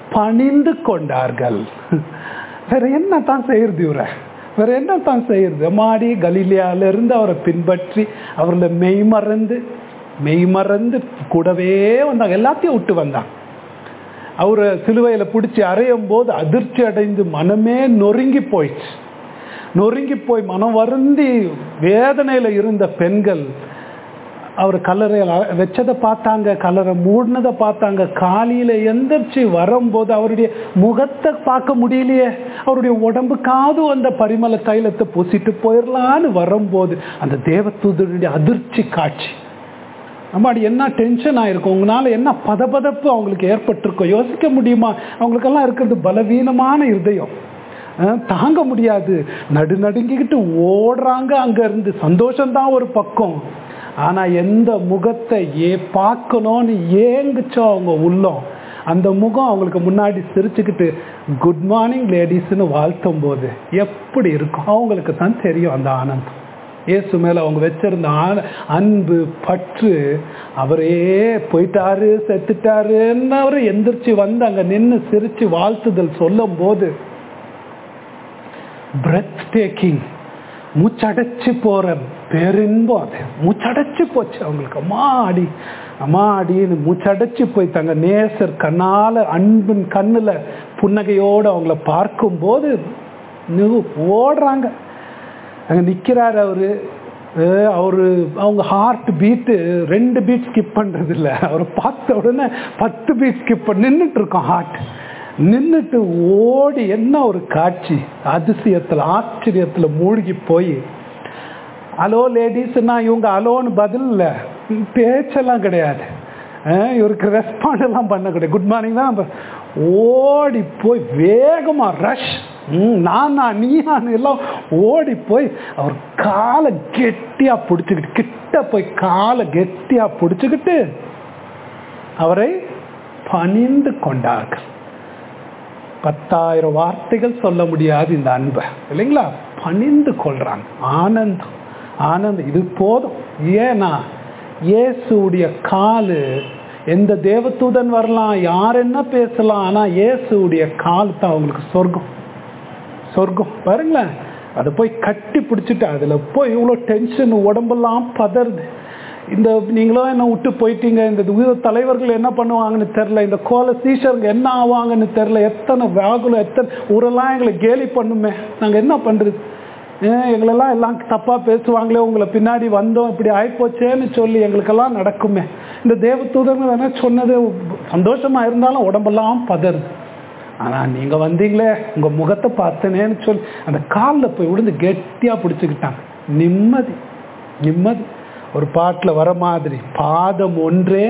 [SPEAKER 1] பணிந்து கொண்டார்கள் வேற என்ன தான் செய்யறது இவரை வேற என்ன தான் செய்யறது மாடி கலீலியால இருந்து அவரை பின்பற்றி அவர்ல மெய்மறந்து மெய்மறந்து கூடவே வந்தாங்க எல்லாத்தையும் விட்டு வந்தாங்க அவரை சிலுவையில பிடிச்சி அறையும் போது அதிர்ச்சி அடைந்து மனமே நொறுங்கி போயிடுச்சு நொறுங்கி போய் மனம் வருந்தி வேதனையில இருந்த பெண்கள் அவர் கல்லறையில் அ- வச்சதை பார்த்தாங்க கல்லறை மூடினதை பார்த்தாங்க காலையில எந்திரிச்சு வரும்போது அவருடைய முகத்தை பார்க்க முடியலையே அவருடைய உடம்புக்காவது அந்த பரிமள தைலத்தை பூசிட்டு போயிடலான்னு வரும்போது அந்த தேவதூதருடைய அதிர்ச்சி காட்சி அம்மாடி என்ன டென்ஷன் ஆயிருக்கும் உங்களால என்ன பதபதப்பு அவங்களுக்கு ஏற்பட்டிருக்கும் யோசிக்க முடியுமா அவங்களுக்கெல்லாம் இருக்கிறது பலவீனமான இருதயம் அஹ் தாங்க முடியாது நடு நடுங்கிக்கிட்டு ஓடுறாங்க அங்க இருந்து சந்தோஷம்தான் ஒரு பக்கம் ஆனா எந்த முகத்தை ஏ பார்க்கணும்னு ஏங்குச்சோ அவங்க உள்ளம் அந்த முகம் அவங்களுக்கு முன்னாடி சிரிச்சுக்கிட்டு குட் மார்னிங் லேடிஸ்னு வாழ்த்தும் போது எப்படி இருக்கும் அவங்களுக்கு தான் தெரியும் அந்த ஆனந்தம் இயேசு மேல அவங்க வச்சிருந்த ஆன- அன்பு பற்று அவரே போயிட்டாரு செத்துட்டாருன்னு அவரு எந்திரிச்சு வந்து அங்க நின்று சிரிச்சு வாழ்த்துதல் சொல்லும் போது பிரெத் டேக்கிங் மூச்சடைச்சு போற பேரின்பம் அது மூச்சடைச்சு போச்சு அவங்களுக்கு அம்மா அடி அம்மா அடின்னு மூச்சடைச்சு போய் தங்க நேசர் கண்ணால அன்பின் கண்ணுல புன்னகையோடு அவங்கள பார்க்கும்போது நு- ஓடுறாங்க அங்க நிக்கிறாரு அவரு அஹ் அவரு அவங்க ஹார்ட் பீட்டு ரெண்டு பீட் ஸ்கிப் பண்றது இல்ல அவரை பார்த்த உடனே பத்து பீட் ஸ்கிப் பண்ணி நின்றுட்டு இருக்கோம் ஹார்ட் நின்றுட்டு ஓடி என்ன ஒரு காட்சி அதிசயத்துல ஆச்சரியத்துல மூழ்கி போய் அலோ லேடிஸ்னா இவங்க அலோன்னு பதில் இல்ல பேச்செல்லாம் கிடையாது அஹ் இவருக்கு ரெஸ்பாண்ட் எல்லாம் பண்ண கிடையாது குட் மார்னிங் தான் அப்ப ஓடி போய் வேகமா ரஷ் நானா நீயான்னு எல்லாம் ஓடி போய் அவர் காலை கெட்டியா பிடிச்சுக்கிட்டு கிட்ட போய் காலை கெட்டியா பிடிச்சுக்கிட்டு அவரை பணிந்து கொண்டார்கள் பத்தாயிரம் வார்த்தைகள் சொல்ல முடியாது இந்த அன்பை இல்லைங்களா பணிந்து கொள்றாங்க ஆனந்தம் ஆனந்தம் இது போதும் ஏன்னா இயேசுடைய காலு எந்த தேவதூதன் வரலாம் யார் என்ன பேசலாம் ஆனா இயேசுடைய கால் தான் அவங்களுக்கு சொர்க்கம் சொர்க்கம் பாருங்களேன் அதை போய் கட்டி பிடிச்சிட்டு அதுல போய் இவ்வளோ டென்ஷன் உடம்பெல்லாம் பதறுது இந்த நீங்களும் என்ன விட்டு போயிட்டீங்க இந்த உயிர் தலைவர்கள் என்ன பண்ணுவாங்கன்னு தெரில இந்த கோல சீஷருங்க என்ன ஆவாங்கன்னு தெரில எத்தனை வியாகுலம் எத்தனை ஊரெல்லாம் எங்களை கேலி பண்ணுமே நாங்கள் என்ன பண்ணுறது ஏன் எங்களெல்லாம் எல்லாம் தப்பாக பேசுவாங்களே உங்களை பின்னாடி வந்தோம் இப்படி ஆயிப்போச்சேன்னு சொல்லி எங்களுக்கெல்லாம் நடக்குமே இந்த தேவதூதர்கள் என்ன சொன்னது சந்தோஷமா இருந்தாலும் உடம்பெல்லாம் பதறுது ஆனால் நீங்கள் வந்தீங்களே உங்கள் முகத்தை பார்த்தனேன்னு சொல்லி அந்த காலில் போய் விழுந்து கெட்டியாக பிடிச்சிக்கிட்டாங்க நிம்மதி நிம்மதி ஒரு பாட்டில் வர மாதிரி பாதம் ஒன்றே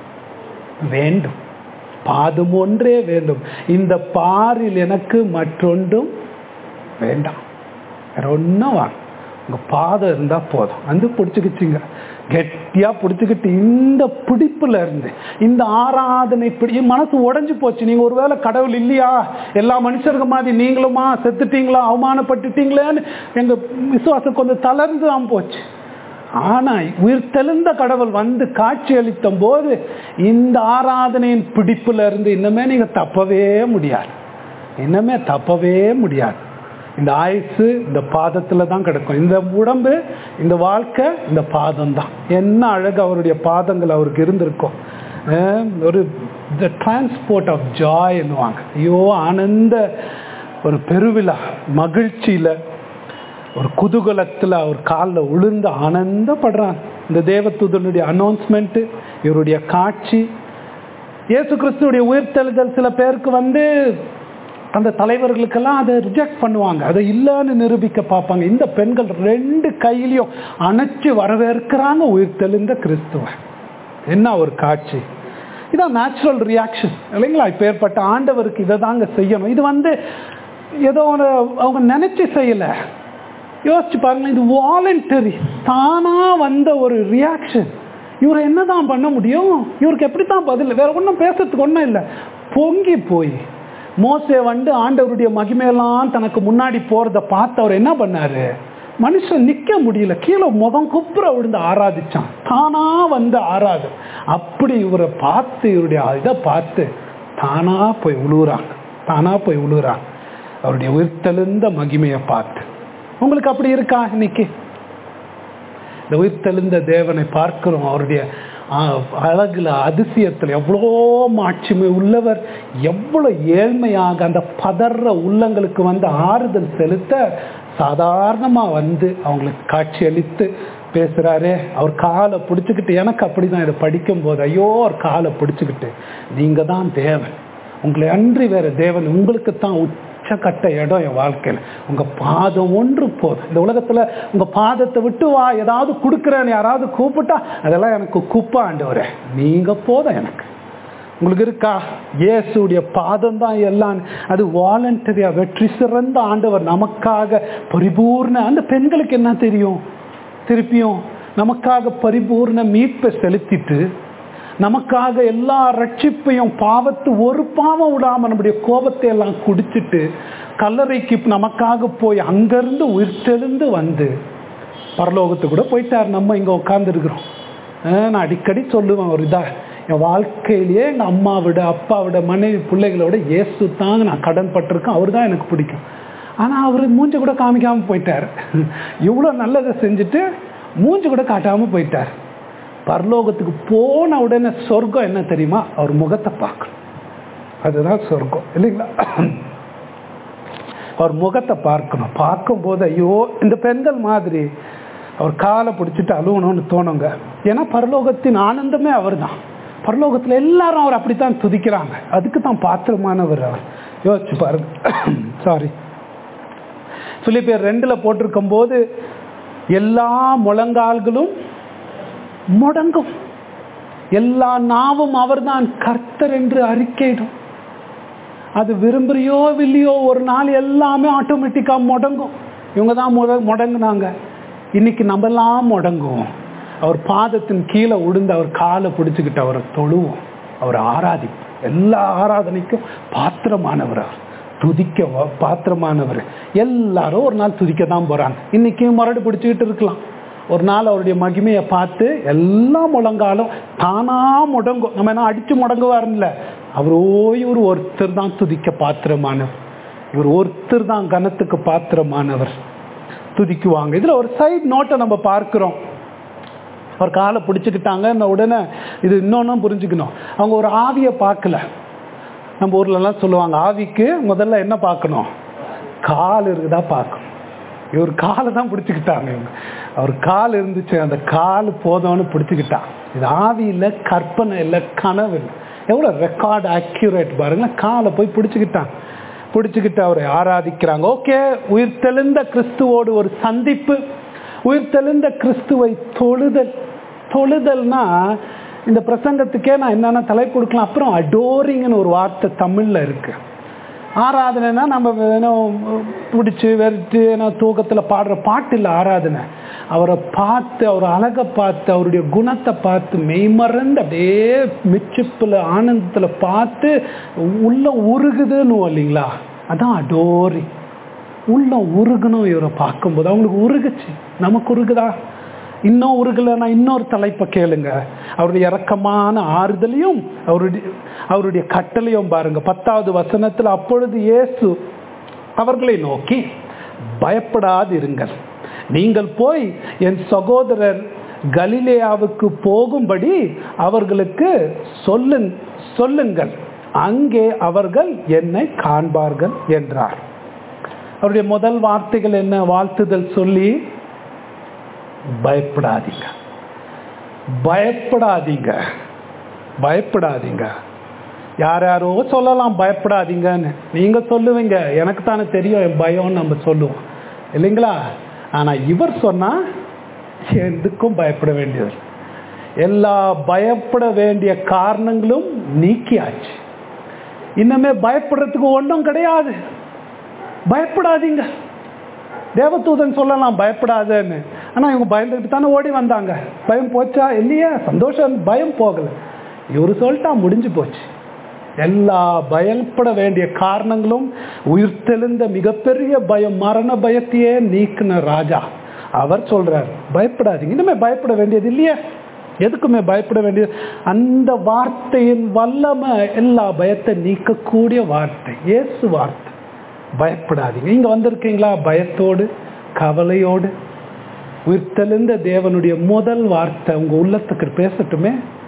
[SPEAKER 1] வேண்டும் பாதம் ஒன்றே வேண்டும் இந்த பாரில் எனக்கு மற்றொன்றும் வேண்டாம் வேற ஒன்றும் வாங்க உங்க பாதம் இருந்தா போதும் வந்து பிடிச்சிக்கிச்சிங்க கெட்டியா பிடிச்சிக்கிட்டு இந்த பிடிப்புல இருந்து இந்த ஆராதனை பிடி மனசு உடைஞ்சு போச்சு நீங்க ஒருவேளை கடவுள் இல்லையா எல்லா மனுஷருங்க மாதிரி நீங்களுமா செத்துட்டீங்களா அவமானப்பட்டுட்டீங்களேன்னு எங்க விசுவாசம் கொஞ்சம் தளர்ந்து தான் போச்சு ஆனா உயிர் தெளிந்த கடவுள் வந்து காட்சி அளித்த போது இந்த ஆராதனையின் பிடிப்புல இருந்து இன்னமே நீங்க தப்பவே முடியாது இன்னமே தப்பவே முடியாது இந்த ஆயுசு இந்த பாதத்துல தான் கிடக்கும் இந்த உடம்பு இந்த வாழ்க்கை இந்த பாதம் தான் என்ன அழகு அவருடைய பாதங்கள் அவருக்கு இருந்திருக்கும் அஹ் ஒரு த டிரான்ஸ்போர்ட் ஆஃப் ஜாய்ன்னுவாங்க ஐயோ ஆனந்த ஒரு பெருவிழா மகிழ்ச்சியில ஒரு குதூகலத்தில் அவர் காலில் உளுந்து ஆனந்தப்படுறாங்க இந்த தேவதூதனுடைய அனௌன்ஸ்மெண்ட்டு இவருடைய காட்சி இயேசு கிறிஸ்துடைய உயிர்த்தெழுதல் சில பேருக்கு வந்து அந்த தலைவர்களுக்கெல்லாம் அதை ரிஜெக்ட் பண்ணுவாங்க அதை இல்லைன்னு நிரூபிக்க பார்ப்பாங்க இந்த பெண்கள் ரெண்டு கையிலையும் அணைச்சு வரவேற்கிறாங்க உயிர்த்தெழுந்த கிறிஸ்துவ என்ன ஒரு காட்சி இதான் நேச்சுரல் ரியாக்ஷன் இல்லைங்களா இப்போ ஏற்பட்ட ஆண்டவருக்கு இதை தாங்க செய்யணும் இது வந்து ஏதோ ஒரு அவங்க நினைச்சு செய்யலை யோசிச்சு பாருங்க இது வாலண்டரி தானா வந்த ஒரு ரியாக்ஷன் இவரை என்னதான் பண்ண முடியும் இவருக்கு எப்படி தான் பதில் வேற ஒன்றும் பேசுறதுக்கு ஒன்றும் இல்லை பொங்கி போய் மோசே வந்து ஆண்டவருடைய மகிமையெல்லாம் தனக்கு முன்னாடி போறத பார்த்து அவர் என்ன பண்ணாரு மனுஷன் நிக்க முடியல கீழே முகம் குப்புற விழுந்து ஆராதிச்சான் தானா வந்து ஆராது அப்படி இவரை பார்த்து இவருடைய இதை பார்த்து தானா போய் உழுவுறாங்க தானா போய் உழுவுறாங்க அவருடைய உயிர்த்தெழுந்த மகிமையை பார்த்து உங்களுக்கு அப்படி இருக்கா இன்னைக்கு இந்த உயிர்த்தெழுந்த தேவனை பார்க்கிறோம் அவருடைய ஆ, அழகுல அதிசயத்தில் எவ்வளோ மாட்சிமை உள்ளவர் எவ்வளோ ஏழ்மையாக அந்த பதற உள்ளங்களுக்கு வந்து ஆறுதல் செலுத்த சாதாரணமாக வந்து அவங்களுக்கு காட்சி அளித்து பேசுகிறாரே அவர் காலை பிடிச்சிக்கிட்டு எனக்கு அப்படி தான் இதை படிக்கும்போது ஐயோ அவர் காலை பிடிச்சிக்கிட்டு நீங்கள் தான் தேவன் உங்களை அன்றி வேற தேவன் உங்களுக்கு தான் உச்சக்கட்ட இடம் என் வாழ்க்கையில் உங்கள் பாதம் ஒன்று போதும் இந்த உலகத்தில் உங்கள் பாதத்தை விட்டு வா ஏதாவது கொடுக்குறேன்னு யாராவது கூப்பிட்டா அதெல்லாம் எனக்கு குப்பை ஆண்டவரே நீங்கள் போதும் எனக்கு உங்களுக்கு இருக்கா இயேசுடைய பாதம் தான் எல்லாம் அது வாலண்டரியா வெற்றி சிறந்த ஆண்டவர் நமக்காக பரிபூர்ண அந்த பெண்களுக்கு என்ன தெரியும் திருப்பியும் நமக்காக பரிபூர்ண மீட்பை செலுத்திட்டு நமக்காக எல்லா ரட்சிப்பையும் பாவத்து ஒரு பாவம் விடாம நம்முடைய கோபத்தை எல்லாம் குடிச்சிட்டு கல்லறைக்கு நமக்காக போய் அங்கிருந்து உயிர்த்தெழுந்து வந்து பரலோகத்துக்கு கூட போயிட்டார் நம்ம இங்க உட்காந்துருக்குறோம் நான் அடிக்கடி சொல்லுவேன் ஒரு இதா என் வாழ்க்கையிலேயே எங்கள் அம்மா விட அப்பா விட மனைவி பிள்ளைகளோட இயேசு தாங்க நான் கடன் பட்டிருக்கேன் அவர் தான் எனக்கு பிடிக்கும் ஆனால் அவர் மூஞ்ச கூட காமிக்காமல் போயிட்டார் இவ்வளோ நல்லதை செஞ்சுட்டு மூஞ்சி கூட காட்டாமல் போயிட்டார் பரலோகத்துக்கு போன உடனே சொர்க்கம் என்ன தெரியுமா அவர் முகத்தை பார்க்கணும் அதுதான் சொர்க்கம் இல்லைங்களா அவர் முகத்தை பார்க்கணும் பார்க்கும்போது ஐயோ இந்த பெண்கள் மாதிரி அவர் காலை பிடிச்சிட்டு அழுவணும்னு தோணுங்க ஏன்னா பரலோகத்தின் ஆனந்தமே அவர் தான் பரலோகத்தில் எல்லாரும் அவர் அப்படித்தான் துதிக்கிறாங்க அதுக்கு தான் பாத்திரமானவர் அவர் யோசிச்சு பாருங்க சாரி பிலிப்பியர் ரெண்டுல போட்டிருக்கும் போது எல்லா முழங்கால்களும் முடங்கும் எல்லா நாவும் அவர்தான் கர்த்தர் என்று அறிக்கையிடும் அது விரும்புறியோ இல்லையோ ஒரு நாள் எல்லாமே ஆட்டோமேட்டிக்கா முடங்கும் இவங்க தான் முட முடங்குனாங்க இன்னைக்கு நம்மெல்லாம் முடங்குவோம் அவர் பாதத்தின் கீழே உடுந்து அவர் காலை பிடிச்சுக்கிட்டு அவரை தொழுவோம் அவர் ஆராதிப்போம் எல்லா ஆராதனைக்கும் பாத்திரமானவர் அவர் துதிக்க வ- பாத்திரமானவர் எல்லாரும் ஒரு நாள் துதிக்க தான் போறாங்க இன்னைக்கு மரடு பிடிச்சிக்கிட்டு இருக்கலாம் ஒரு நாள் அவருடைய மகிமையை பார்த்து எல்லாம் முழங்காலும் தானா முடங்கும் நம்ம என்ன அடிச்சு முடங்குவாருல்ல அவரோ இவர் ஒருத்தர் தான் துதிக்க பாத்திரமானவர் இவர் ஒருத்தர் தான் கனத்துக்கு பாத்திரமானவர் துதிக்குவாங்க இதுல ஒரு சைடு நோட்டை நம்ம பார்க்கிறோம் அவர் காலை பிடிச்சுக்கிட்டாங்க உடனே இது இன்னொன்னும் புரிஞ்சுக்கணும் அவங்க ஒரு ஆவியை பார்க்கல நம்ம ஊர்ல எல்லாம் சொல்லுவாங்க ஆவிக்கு முதல்ல என்ன பார்க்கணும் கால் இருக்குதா பார்க்கணும் இவர் காலை தான் பிடிச்சுக்கிட்டாங்க இவங்க அவர் கால் இருந்துச்சு அந்த கால் போதும்னு பிடிச்சுக்கிட்டான் இது ஆவி இல்லை கற்பனை இல்லை கனவு இல்லை எவ்வளோ ரெக்கார்டு அக்யூரேட் பாருங்க காலை போய் பிடிச்சுக்கிட்டான் பிடிச்சுக்கிட்டு அவரை ஆராதிக்கிறாங்க ஓகே உயிர் தெளிந்த கிறிஸ்துவோடு ஒரு சந்திப்பு உயிர் தெளிந்த கிறிஸ்துவை தொழுதல் தொழுதல்னா இந்த பிரசங்கத்துக்கே நான் என்னென்ன தலைப்பு கொடுக்கலாம் அப்புறம் அடோரிங்னு ஒரு வார்த்தை தமிழ்ல இருக்கு ஆராதனைனா நம்ம வேணும் பிடிச்சி வெறுத்து ஏன்னா தூக்கத்தில் பாடுற பாட்டு இல்லை ஆராதனை அவரை பார்த்து அவர் அழகை பார்த்து அவருடைய குணத்தை பார்த்து மெய்மறந்து அப்படியே மிச்சிப்பில் ஆனந்தத்தில் பார்த்து உள்ள உருகுதுன்னு இல்லைங்களா அதான் அடோரி உள்ள உருகணும் இவரை பார்க்கும்போது அவங்களுக்கு உருகுச்சு நமக்கு உருகுதா இன்னும் உருகலைன்னா இன்னொரு தலைப்பை கேளுங்க அவருடைய இரக்கமான ஆறுதலையும் அவருடைய அவருடைய கட்டளையும் பாருங்க பத்தாவது வசனத்தில் அப்பொழுது இயேசு அவர்களை நோக்கி பயப்படாதிருங்கள் நீங்கள் போய் என் சகோதரர் கலிலேயாவுக்கு போகும்படி அவர்களுக்கு சொல்லுங் சொல்லுங்கள் அங்கே அவர்கள் என்னை காண்பார்கள் என்றார் அவருடைய முதல் வார்த்தைகள் என்ன வாழ்த்துதல் சொல்லி பயப்படாதீங்க பயப்படாதீங்க பயப்படாதீங்க யார் யாரோ சொல்லலாம் பயப்படாதீங்கன்னு நீங்க சொல்லுவீங்க எனக்கு தானே தெரியும் என் பயம்னு நம்ம சொல்லுவோம் இல்லைங்களா ஆனா இவர் சொன்னா எதுக்கும் பயப்பட வேண்டியது எல்லா பயப்பட வேண்டிய காரணங்களும் நீக்கியாச்சு இன்னமே பயப்படுறதுக்கு ஒன்றும் கிடையாது பயப்படாதீங்க தேவதூதன் சொல்லலாம் பயப்படாதன்னு ஆனா இவங்க பயந்துக்கிட்டு தானே ஓடி வந்தாங்க பயம் போச்சா இல்லையா சந்தோஷம் பயம் போகல இவரு சொல்லிட்டா முடிஞ்சு போச்சு எல்லா பயப்பட வேண்டிய காரணங்களும் உயிர்த்தெழுந்த மிகப்பெரிய பயம் மரண பயத்தையே நீக்கின ராஜா அவர் சொல்றார் பயப்படாதீங்க இனிமே பயப்பட வேண்டியது இல்லையே எதுக்குமே பயப்பட வேண்டியது அந்த வார்த்தையின் வல்லமை எல்லா பயத்தை நீக்கக்கூடிய வார்த்தை இயேசு வார்த்தை பயப்படாதீங்க இங்க வந்திருக்கீங்களா பயத்தோடு கவலையோடு உயிர்த்தெழுந்த தேவனுடைய முதல் வார்த்தை உங்க உள்ளத்துக்கு பேசட்டுமே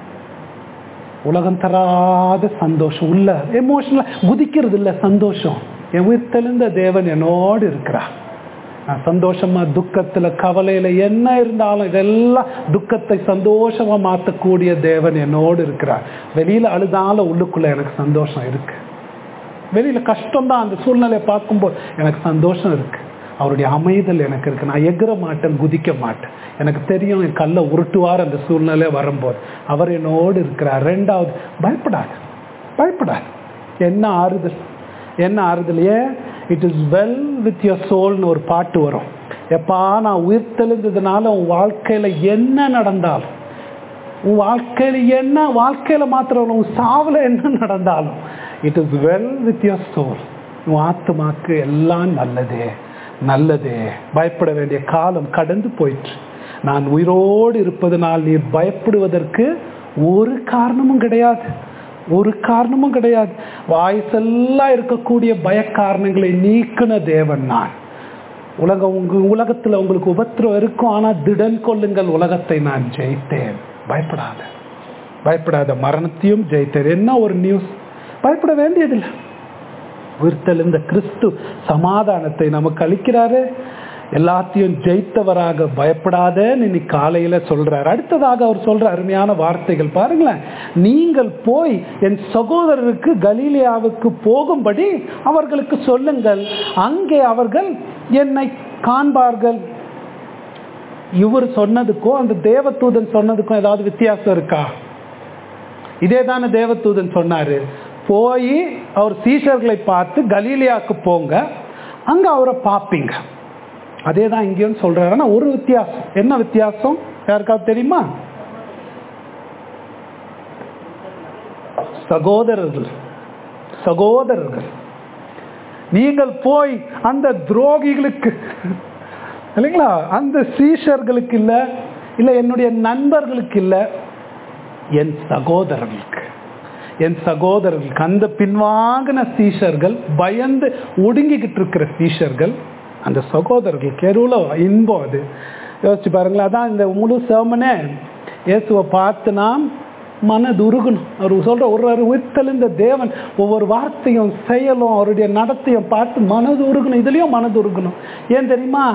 [SPEAKER 1] உலகம் தராத சந்தோஷம் உள்ள எமோஷனலா குதிக்கிறது இல்ல சந்தோஷம் என் உயிர்த்தெழுந்த தேவன் என்னோடு இருக்கிறார் நான் சந்தோஷமா துக்கத்துல கவலையில என்ன இருந்தாலும் இதெல்லாம் துக்கத்தை சந்தோஷமா மாத்தக்கூடிய தேவன் என்னோடு இருக்கிறார் வெளியில அழுதாலும் உள்ளுக்குள்ள எனக்கு சந்தோஷம் இருக்கு வெளியில கஷ்டம் தான் அந்த சூழ்நிலையை பார்க்கும்போது எனக்கு சந்தோஷம் இருக்கு அவருடைய அமைதல் எனக்கு இருக்கு நான் எகிற மாட்டேன் குதிக்க மாட்டேன் எனக்கு தெரியும் என் கல்லை உருட்டுவார் அந்த சூழ்நிலை வரும்போது அவர் என்னோடு இருக்கிறார் ரெண்டாவது பயப்படாது பயப்படாது என்ன ஆறுதல் என்ன ஆறுதல் ஏன் it is well with your சோல்னு ஒரு பாட்டு வரும் எப்பா நான் உயிர் தெளிந்ததுனால உன் வாழ்க்கையில என்ன நடந்தாலும் உன் வாழ்க்கையில என்ன வாழ்க்கையில மாத்திரம் உன் சாவுல என்ன நடந்தாலும் it is well with your soul உன் ஆத்மாக்கு எல்லாம் நல்லதே நல்லதே பயப்பட வேண்டிய காலம் கடந்து போயிற்று நான் உயிரோடு இருப்பதனால் நீர் பயப்படுவதற்கு ஒரு காரணமும் கிடையாது ஒரு காரணமும் கிடையாது வாய்ஸெல்லாம் இருக்கக்கூடிய பய காரணங்களை நீக்கின தேவன் நான் உலகம் உங்க உலகத்துல உங்களுக்கு உபத்திரம் இருக்கும் ஆனா திடன் கொள்ளுங்கள் உலகத்தை நான் ஜெயித்தேன் பயப்படாத பயப்படாத மரணத்தையும் ஜெயித்தேன் என்ன ஒரு நியூஸ் பயப்பட வேண்டியதில்லை உயிர்த்தெழுந்த கிறிஸ்து சமாதானத்தை நமக்கு அளிக்கிறாரு எல்லாத்தையும் ஜெயித்தவராக பயப்படாத இன்னைக்கு காலையில சொல்றாரு அடுத்ததாக அவர் சொல்ற அருமையான வார்த்தைகள் பாருங்களேன் நீங்கள் போய் என் சகோதரருக்கு கலீலியாவுக்கு போகும்படி அவர்களுக்கு சொல்லுங்கள் அங்கே அவர்கள் என்னை காண்பார்கள் இவர் சொன்னதுக்கும் அந்த தேவதூதன் சொன்னதுக்கும் ஏதாவது வித்தியாசம் இருக்கா இதே தானே தேவதூதன் சொன்னாரு போய் அவர் சீஷர்களை பார்த்து கலீலியாவுக்கு போங்க அங்க அவரை பார்ப்பீங்க அதே தான் இங்கேயும் சொல்றாரு ஆனா ஒரு வித்தியாசம் என்ன வித்தியாசம் யாருக்காவது தெரியுமா சகோதரர்கள் சகோதரர்கள் நீங்கள் போய் அந்த துரோகிகளுக்கு இல்லைங்களா அந்த சீஷர்களுக்கு இல்ல இல்ல என்னுடைய நண்பர்களுக்கு இல்ல என் சகோதரர்களுக்கு என் சகோதரர்களுக்கு அந்த பின்வாங்கின சீஷர்கள் பயந்து ஒடுங்கிக்கிட்டு இருக்கிற சீஷர்கள் அந்த சகோதரர்களுக்கு எருவுல இன்பம் அது யோசிச்சு பாருங்களேன் அதான் இந்த முழு சேமனே இயேசுவை பார்த்து நாம் மனதுருகணும் அவர் சொல்ற ஒரு ஒரு உயிர்த்தெழுந்த தேவன் ஒவ்வொரு வார்த்தையும் செயலும் அவருடைய நடத்தையும் பார்த்து மனது உருகணும் இதுலயும் மனது உருகணும் ஏன் தெரியுமா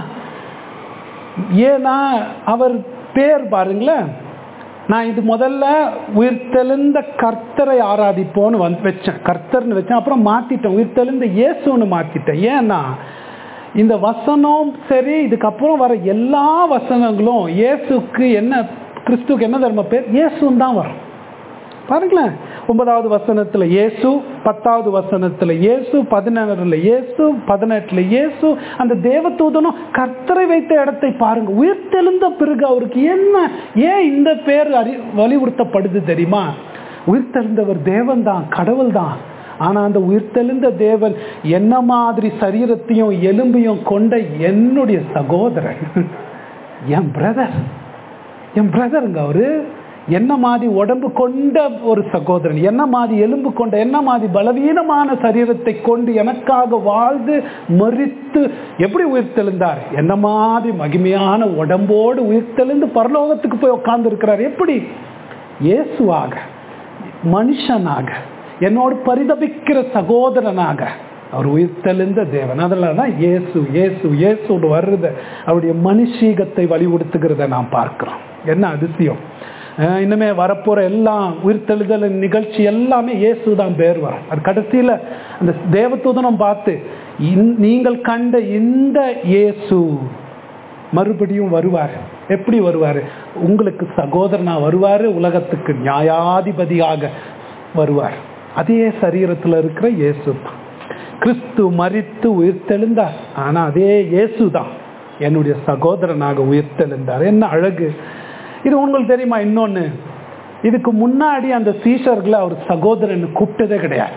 [SPEAKER 1] ஏன்னா அவர் பேர் பாருங்களேன் நான் இது முதல்ல உயிர்த்தெழுந்த கர்த்தரை ஆராதிப்போன்னு வந்து வச்சேன் கர்த்தர்னு வச்சேன் அப்புறம் மாத்திட்டேன் உயிர்த்தெழுந்த இயேசுன்னு மாத்திட்டேன் ஏன்னா இந்த வசனம் சரி இதுக்கப்புறம் வர எல்லா வசனங்களும் இயேசுக்கு என்ன கிறிஸ்துக்கு என்ன தர்ம பேர் இயேசுன்னு தான் வரும் பாருங்களேன் ஒன்பதாவது வசனத்துல இயேசு பத்தாவது வசனத்துல இயேசு பதினேழுல இயேசு பதினெட்டுல இயேசு அந்த தேவதூதனும் கர்த்தரை வைத்த இடத்தை பாருங்க உயிர்த்தெழுந்த பிறகு அவருக்கு என்ன ஏன் இந்த பேர் அறி வலியுறுத்தப்படுது தெரியுமா உயிர்த்தெழுந்தவர் தேவன் தான் கடவுள் தான் ஆனா அந்த உயிர்த்தெழுந்த தேவன் என்ன மாதிரி சரீரத்தையும் எலும்பையும் கொண்ட என்னுடைய சகோதரன் என் பிரதர் என் பிரதருங்க அவரு என்ன மாதிரி உடம்பு கொண்ட ஒரு சகோதரன் என்ன மாதிரி எலும்பு கொண்ட என்ன மாதிரி பலவீனமான சரீரத்தை கொண்டு எனக்காக வாழ்ந்து மறித்து எப்படி உயிர்த்தெழுந்தார் என்ன மாதிரி மகிமையான உடம்போடு உயிர்த்தெழுந்து பரலோகத்துக்கு போய் உட்கார்ந்து இருக்கிறார் எப்படி இயேசுவாக மனுஷனாக என்னோடு பரிதபிக்கிற சகோதரனாக அவர் உயிர்த்தெழுந்த தேவன் அதனால தான் இயேசு இயேசு இயேசுன்னு வருத அவருடைய மனுஷீகத்தை வலியுறுத்துகிறத நாம் பார்க்கிறோம் என்ன அதிசயம் அஹ் இன்னுமே வரப்போற எல்லாம் உயிர்த்தெழுதல் நிகழ்ச்சி எல்லாமே இயேசு தான் பேர் வரும் அது கடைசியில அந்த தேவதூதனம் பார்த்து இந்- நீங்கள் கண்ட இந்த இயேசு மறுபடியும் வருவார் எப்படி வருவார் உங்களுக்கு சகோதரனா வருவார் உலகத்துக்கு நியாயாதிபதியாக வருவார் அதே சரீரத்தில் இருக்கிற இயேசு தான் கிறிஸ்து மரித்து உயிர்த்தெழுந்தார் ஆனா அதே இயேசு தான் என்னுடைய சகோதரனாக உயிர்த்தெழுந்தார் என்ன அழகு இது உங்களுக்கு தெரியுமா இன்னொன்னு இதுக்கு முன்னாடி அந்த சீஷர்களை அவர் சகோதரன் கூப்பிட்டதே கிடையாது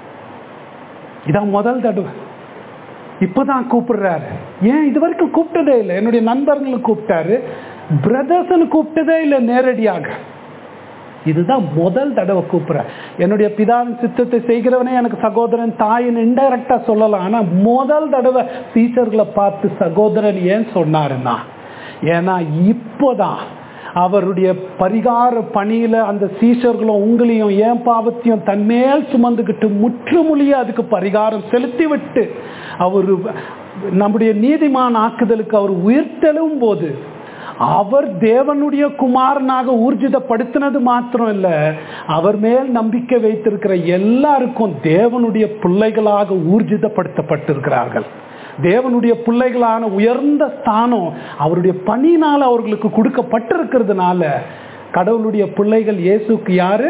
[SPEAKER 1] இதான் முதல் தடவை இப்பதான் கூப்பிடுறாரு ஏன் இது வரைக்கும் கூப்பிட்டதே இல்லை என்னுடைய நண்பர்களும் கூப்பிட்டாரு பிரதர்ஸ்னு கூப்பிட்டதே இல்லை நேரடியாக இதுதான் முதல் தடவை கூப்பிடுறேன் என்னுடைய பிதாவின் சித்தத்தை செய்கிறவனே எனக்கு சகோதரன் தாயின் இன்டைரக்டா சொல்லலாம் ஆனா முதல் தடவை டீச்சர்களை பார்த்து சகோதரன் ஏன் சொன்னாருன்னா ஏன்னா இப்போதான் அவருடைய பரிகார பணியில அந்த சீஷர்களும் உங்களையும் ஏன் பாவத்தையும் தன்மேல் சுமந்துக்கிட்டு முற்றுமொழிய அதுக்கு பரிகாரம் செலுத்தி விட்டு அவர் நம்முடைய நீதிமான் ஆக்குதலுக்கு அவர் உயிர்த்தெழும் போது அவர் தேவனுடைய குமாரனாக ஊர்ஜிதப்படுத்தினது மாத்திரம் இல்ல அவர் மேல் நம்பிக்கை வைத்திருக்கிற எல்லாருக்கும் தேவனுடைய பிள்ளைகளாக ஊர்ஜிதப்படுத்தப்பட்டிருக்கிறார்கள் தேவனுடைய பிள்ளைகளான உயர்ந்த ஸ்தானம் அவருடைய பணியினால் அவர்களுக்கு கொடுக்கப்பட்டிருக்கிறதுனால கடவுளுடைய பிள்ளைகள் இயேசுக்கு யாரு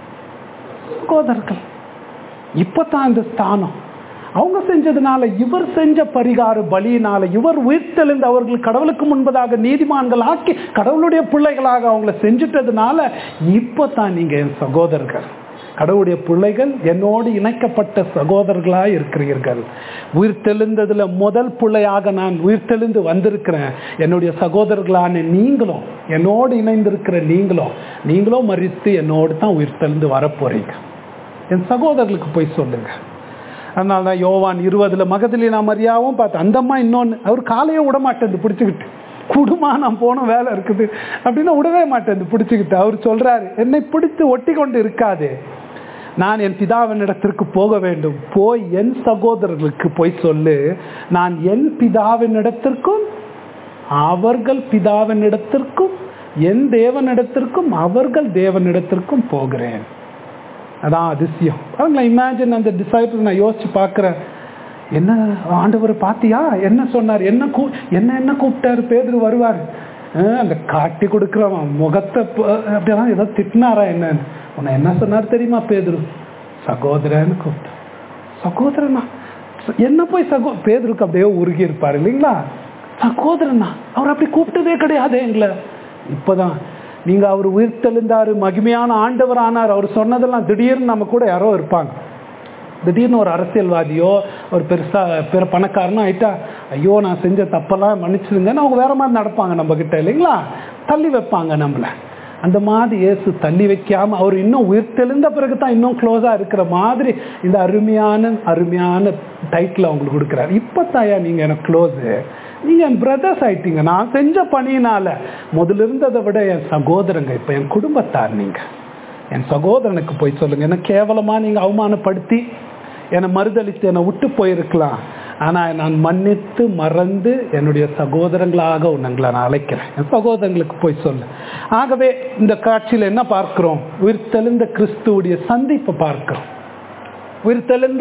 [SPEAKER 1] சகோதரர்கள் இப்பதான் இந்த ஸ்தானம் அவங்க செஞ்சதுனால இவர் செஞ்ச பரிகார பலியினால இவர் உயிர்த்தெழுந்து அவர்கள் கடவுளுக்கு முன்பதாக நீதிமான்கள் ஆக்கி கடவுளுடைய பிள்ளைகளாக அவங்கள செஞ்சுட்டதுனால இப்பதான் நீங்க என் சகோதரர்கள் கடவுளுடைய பிள்ளைகள் என்னோடு இணைக்கப்பட்ட சகோதரர்களாக இருக்கிறீர்கள் உயிர்த்தெழுந்ததுல முதல் பிள்ளையாக நான் உயிர்த்தெழுந்து வந்திருக்கிறேன் என்னுடைய சகோதரர்களான நீங்களும் என்னோடு இணைந்திருக்கிற நீங்களும் நீங்களும் மறித்து என்னோடு தான் உயிர்த்தெழுந்து வரப்போறீங்க என் சகோதரர்களுக்கு போய் சொல்லுங்க அதனால தான் யோவான் இருபதுல மகதிலினா மரியாவும் பார்த்து அந்த அம்மா இன்னொன்று அவர் காலையே விட மாட்டேன் பிடிச்சிக்கிட்டு குடுமா நான் போன வேலை இருக்குது அப்படின்னா விடவே மாட்டேன் பிடிச்சிக்கிட்டு அவர் சொல்றாரு என்னை பிடித்து ஒட்டி கொண்டு இருக்காது நான் என் பிதாவினிடத்திற்கு போக வேண்டும் போய் என் சகோதரர்களுக்கு போய் சொல்லு நான் என் பிதாவினிடத்திற்கும் அவர்கள் பிதாவினிடத்திற்கும் என் தேவனிடத்திற்கும் அவர்கள் தேவனிடத்திற்கும் போகிறேன் அதான் அதிசயம் பாருங்களேன் இமேஜின் அந்த டிசைபிள் நான் யோசிச்சு பார்க்குறேன் என்ன ஆண்டவர் பாத்தியா என்ன சொன்னார் என்ன கூ என்ன என்ன கூப்பிட்டாரு பேதர் வருவார் அந்த காட்டி கொடுக்குறவன் முகத்தை அப்படியெல்லாம் ஏதோ திட்டினாரா என்னன்னு உன்னை என்ன சொன்னார் தெரியுமா பேதுரு சகோதரன்னு கூப்பிட்டார் சகோதரனா என்ன போய் சகோ பேதருக்கு அப்படியே உருகி இருப்பார் இல்லைங்களா சகோதரனா அவர் அப்படி கூப்பிட்டதே கிடையாது எங்களை இப்போதான் நீங்க அவர் உயிர் தெளிந்தாரு மகிமையான ஆண்டவர் ஆனார் அவர் சொன்னதெல்லாம் திடீர்னு நம்ம கூட யாரோ இருப்பாங்க திடீர்னு ஒரு அரசியல்வாதியோ ஒரு பெருசா பெரு பணக்காரனோ ஆயிட்டா ஐயோ நான் செஞ்ச தப்பெல்லாம் மன்னிச்சிருங்கன்னு அவங்க வேற மாதிரி நடப்பாங்க நம்ம கிட்ட இல்லைங்களா தள்ளி வைப்பாங்க நம்மள அந்த மாதிரி இயேசு தள்ளி வைக்காம அவர் இன்னும் உயிர் தெளிந்த பிறகு தான் இன்னும் க்ளோஸா இருக்கிற மாதிரி இந்த அருமையான அருமையான டைட்டில் அவங்களுக்கு கொடுக்குறாரு இப்போ தாயா நீங்க எனக்கு க்ளோஸு நீங்க என் பிரதர்ஸ் ஆயிட்டீங்க நான் செஞ்ச பணியினால முதல்ல இருந்ததை விட என் சகோதரங்க இப்ப என் குடும்பத்தார் நீங்க என் சகோதரனுக்கு போய் சொல்லுங்க என்ன கேவலமா நீங்க அவமானப்படுத்தி என்னை மறுதளித்து என்னை விட்டு போயிருக்கலாம் ஆனா நான் மன்னித்து மறந்து என்னுடைய சகோதரங்களாக உங்களை நான் அழைக்கிறேன் என் சகோதரங்களுக்கு போய் சொல்லு ஆகவே இந்த காட்சியில் என்ன பார்க்கிறோம் உயிர்த்தெழுந்த கிறிஸ்துவுடைய சந்திப்பை பார்க்கிறோம் உயிர்த்தெழுந்த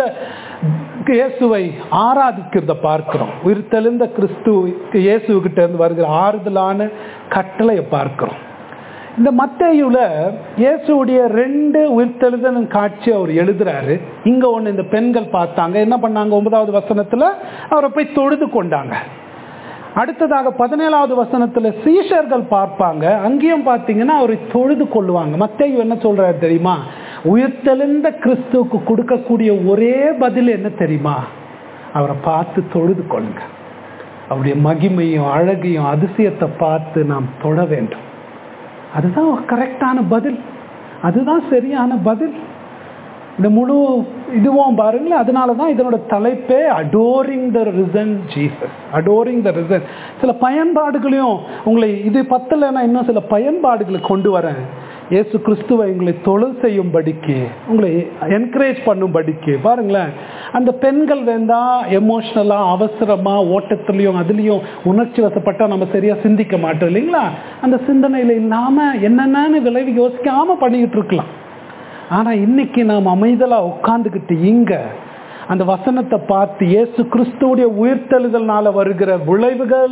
[SPEAKER 1] இயேசுவை ஆராதிக்கிறத பார்க்கிறோம் உயிர்த்தெழுந்த கிறிஸ்து இயேசுகிட்ட இருந்து வருகிற ஆறுதலான கட்டளையை பார்க்கிறோம் இந்த மத்தையுல இயேசுடைய ரெண்டு உயிர்த்தெழுதல் காட்சி அவர் எழுதுறாரு இங்க ஒண்ணு இந்த பெண்கள் பார்த்தாங்க என்ன பண்ணாங்க ஒன்பதாவது வசனத்துல அவரை போய் தொழுது கொண்டாங்க அடுத்ததாக பதினேழாவது வசனத்துல சீஷர்கள் பார்ப்பாங்க அங்கேயும் பார்த்தீங்கன்னா அவரை தொழுது கொள்ளுவாங்க மத்தையு என்ன சொல்றாரு தெரியுமா உயிர்த்தெழுந்த கிறிஸ்துவுக்கு கொடுக்கக்கூடிய ஒரே பதில் என்ன தெரியுமா அவரை பார்த்து தொழுது கொள்ளுங்க அவருடைய மகிமையும் அழகையும் அதிசயத்தை பார்த்து நாம் தொழ வேண்டும் அதுதான் கரெக்டான பதில் அதுதான் சரியான பதில் இந்த முழு இதுவும் பாருங்களேன் அதனால தான் இதனோட தலைப்பே அடோரிங் த ரிசன் ஜீசஸ் அடோரிங் த ரிசன் சில பயன்பாடுகளையும் உங்களை இது பத்தலைன்னா இன்னும் சில பயன்பாடுகளை கொண்டு வரேன் இயேசு கிறிஸ்துவை உங்களை தொழில் செய்யும்படிக்கு உங்களை என்கரேஜ் பண்ணும்படிக்கு பாருங்களேன் அந்த பெண்கள் வேண்டா எமோஷ்னலா அவசரமா ஓட்டத்துலையும் அதுலேயும் உணர்ச்சி வசப்பட்டா நம்ம சரியா சிந்திக்க மாட்டோம் இல்லைங்களா அந்த சிந்தனையில இல்லாம என்னென்னு விளைவு யோசிக்காம பண்ணிக்கிட்டு இருக்கலாம் ஆனா இன்னைக்கு நாம் அமைதலா உட்கார்ந்துக்கிட்டு இங்க அந்த வசனத்தை பார்த்து இயேசு கிறிஸ்துவுடைய உயிர்த்தெழுதல்னால வருகிற விளைவுகள்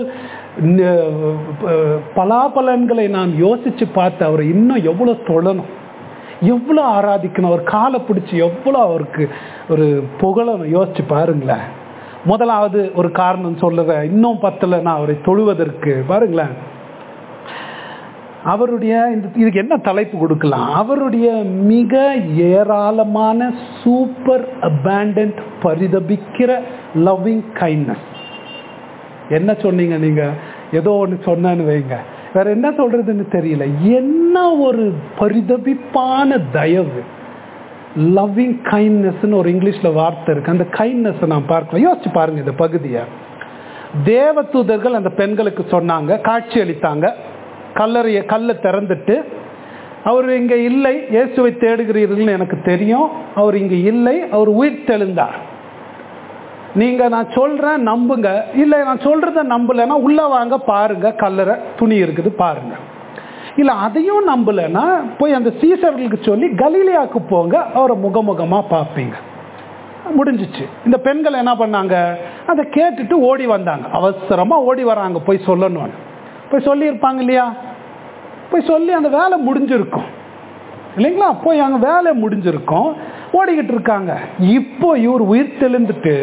[SPEAKER 1] பலாபலன்களை நாம் யோசிச்சு பார்த்து அவரை இன்னும் எவ்வளவு தொழணும் எவ்வளோ ஆராதிக்கணும் அவர் காலை பிடிச்சி எவ்வளோ அவருக்கு ஒரு புகழணும் யோசிச்சு பாருங்களேன் முதலாவது ஒரு காரணம் சொல்லுறேன் இன்னும் பத்தல நான் அவரை தொழுவதற்கு பாருங்களேன் அவருடைய இந்த இதுக்கு என்ன தலைப்பு கொடுக்கலாம் அவருடைய மிக ஏராளமான சூப்பர் அபேண்டன்ட் பரிதபிக்கிற லவ்விங் கைண்ட்னஸ் என்ன சொன்னீங்க நீங்க ஏதோ ஒன்று சொன்னேன்னு வைங்க வேற என்ன சொல்றதுன்னு தெரியல என்ன ஒரு பரிதபிப்பான தயவு லவ்விங் கைண்ட்னஸ்னு ஒரு இங்கிலீஷ்ல வார்த்தை இருக்கு அந்த கைண்ட்னஸ் நான் பார்க்கலாம் யோசிச்சு பாருங்க இந்த பகுதியை தேவதூதர்கள் அந்த பெண்களுக்கு சொன்னாங்க காட்சி அளித்தாங்க கல்லறைய கல்லை திறந்துட்டு அவர் இங்க இல்லை இயேசுவை தேடுகிறீர்கள்னு எனக்கு தெரியும் அவர் இங்க இல்லை அவர் உயிர் தெழுந்தார் நீங்க நான் சொல்றேன் நம்புங்க இல்லை நான் சொல்றத நம்பலைன்னா உள்ள வாங்க பாருங்க கல்லறை துணி இருக்குது பாருங்க இல்ல அதையும் நம்பலைன்னா போய் அந்த சீசர்களுக்கு சொல்லி கலீலியாவுக்கு போங்க அவரை முகமுகமா பார்ப்பீங்க முடிஞ்சிச்சு இந்த பெண்கள் என்ன பண்ணாங்க அதை கேட்டுட்டு ஓடி வந்தாங்க அவசரமா ஓடி வராங்க போய் சொல்லணும்னு போய் சொல்லியிருப்பாங்க இல்லையா போய் சொல்லி அந்த வேலை முடிஞ்சிருக்கும் இல்லைங்களா போய் அங்கே வேலை முடிஞ்சிருக்கும் ஓடிக்கிட்டு இருக்காங்க இப்போ இவர் உயிர் தெளிந்துட்டு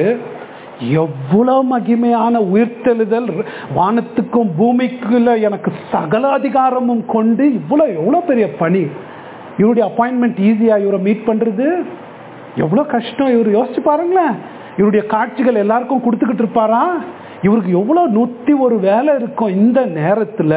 [SPEAKER 1] எவ்வளோ மகிமையான உயிர்த்தெழுதல் வானத்துக்கும் பூமிக்குள்ள எனக்கு சகல அதிகாரமும் கொண்டு இவ்வளோ எவ்வளோ பெரிய பணி இவருடைய அப்பாயின்மெண்ட் ஈஸியாக இவரை மீட் பண்ணுறது எவ்வளோ கஷ்டம் இவர் யோசிச்சு பாருங்களேன் இவருடைய காட்சிகள் எல்லாருக்கும் கொடுத்துக்கிட்டு இருப்பாரா இவருக்கு எவ்வளோ நூற்றி ஒரு வேலை இருக்கும் இந்த நேரத்தில்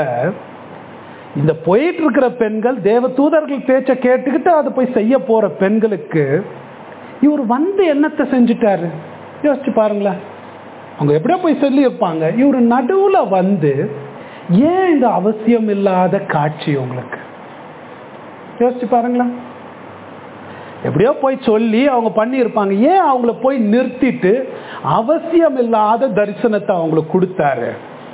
[SPEAKER 1] இந்த போயிட்டு இருக்கிற பெண்கள் தேவ தூதர்கள் பேச்சை கேட்டுக்கிட்டு அதை போய் செய்ய போற பெண்களுக்கு இவர் வந்து என்னத்தை செஞ்சுட்டாரு யோசிச்சு பாருங்களேன் அவங்க எப்படியோ போய் சொல்லி இருப்பாங்க இவர் நடுவுல வந்து ஏன் இந்த அவசியம் இல்லாத காட்சி உங்களுக்கு யோசிச்சு பாருங்களேன் எப்படியோ போய் சொல்லி அவங்க பண்ணியிருப்பாங்க ஏன் அவங்கள போய் நிறுத்திட்டு அவசியம் இல்லாத தரிசனத்தை அவங்களுக்கு கொடுத்தாரு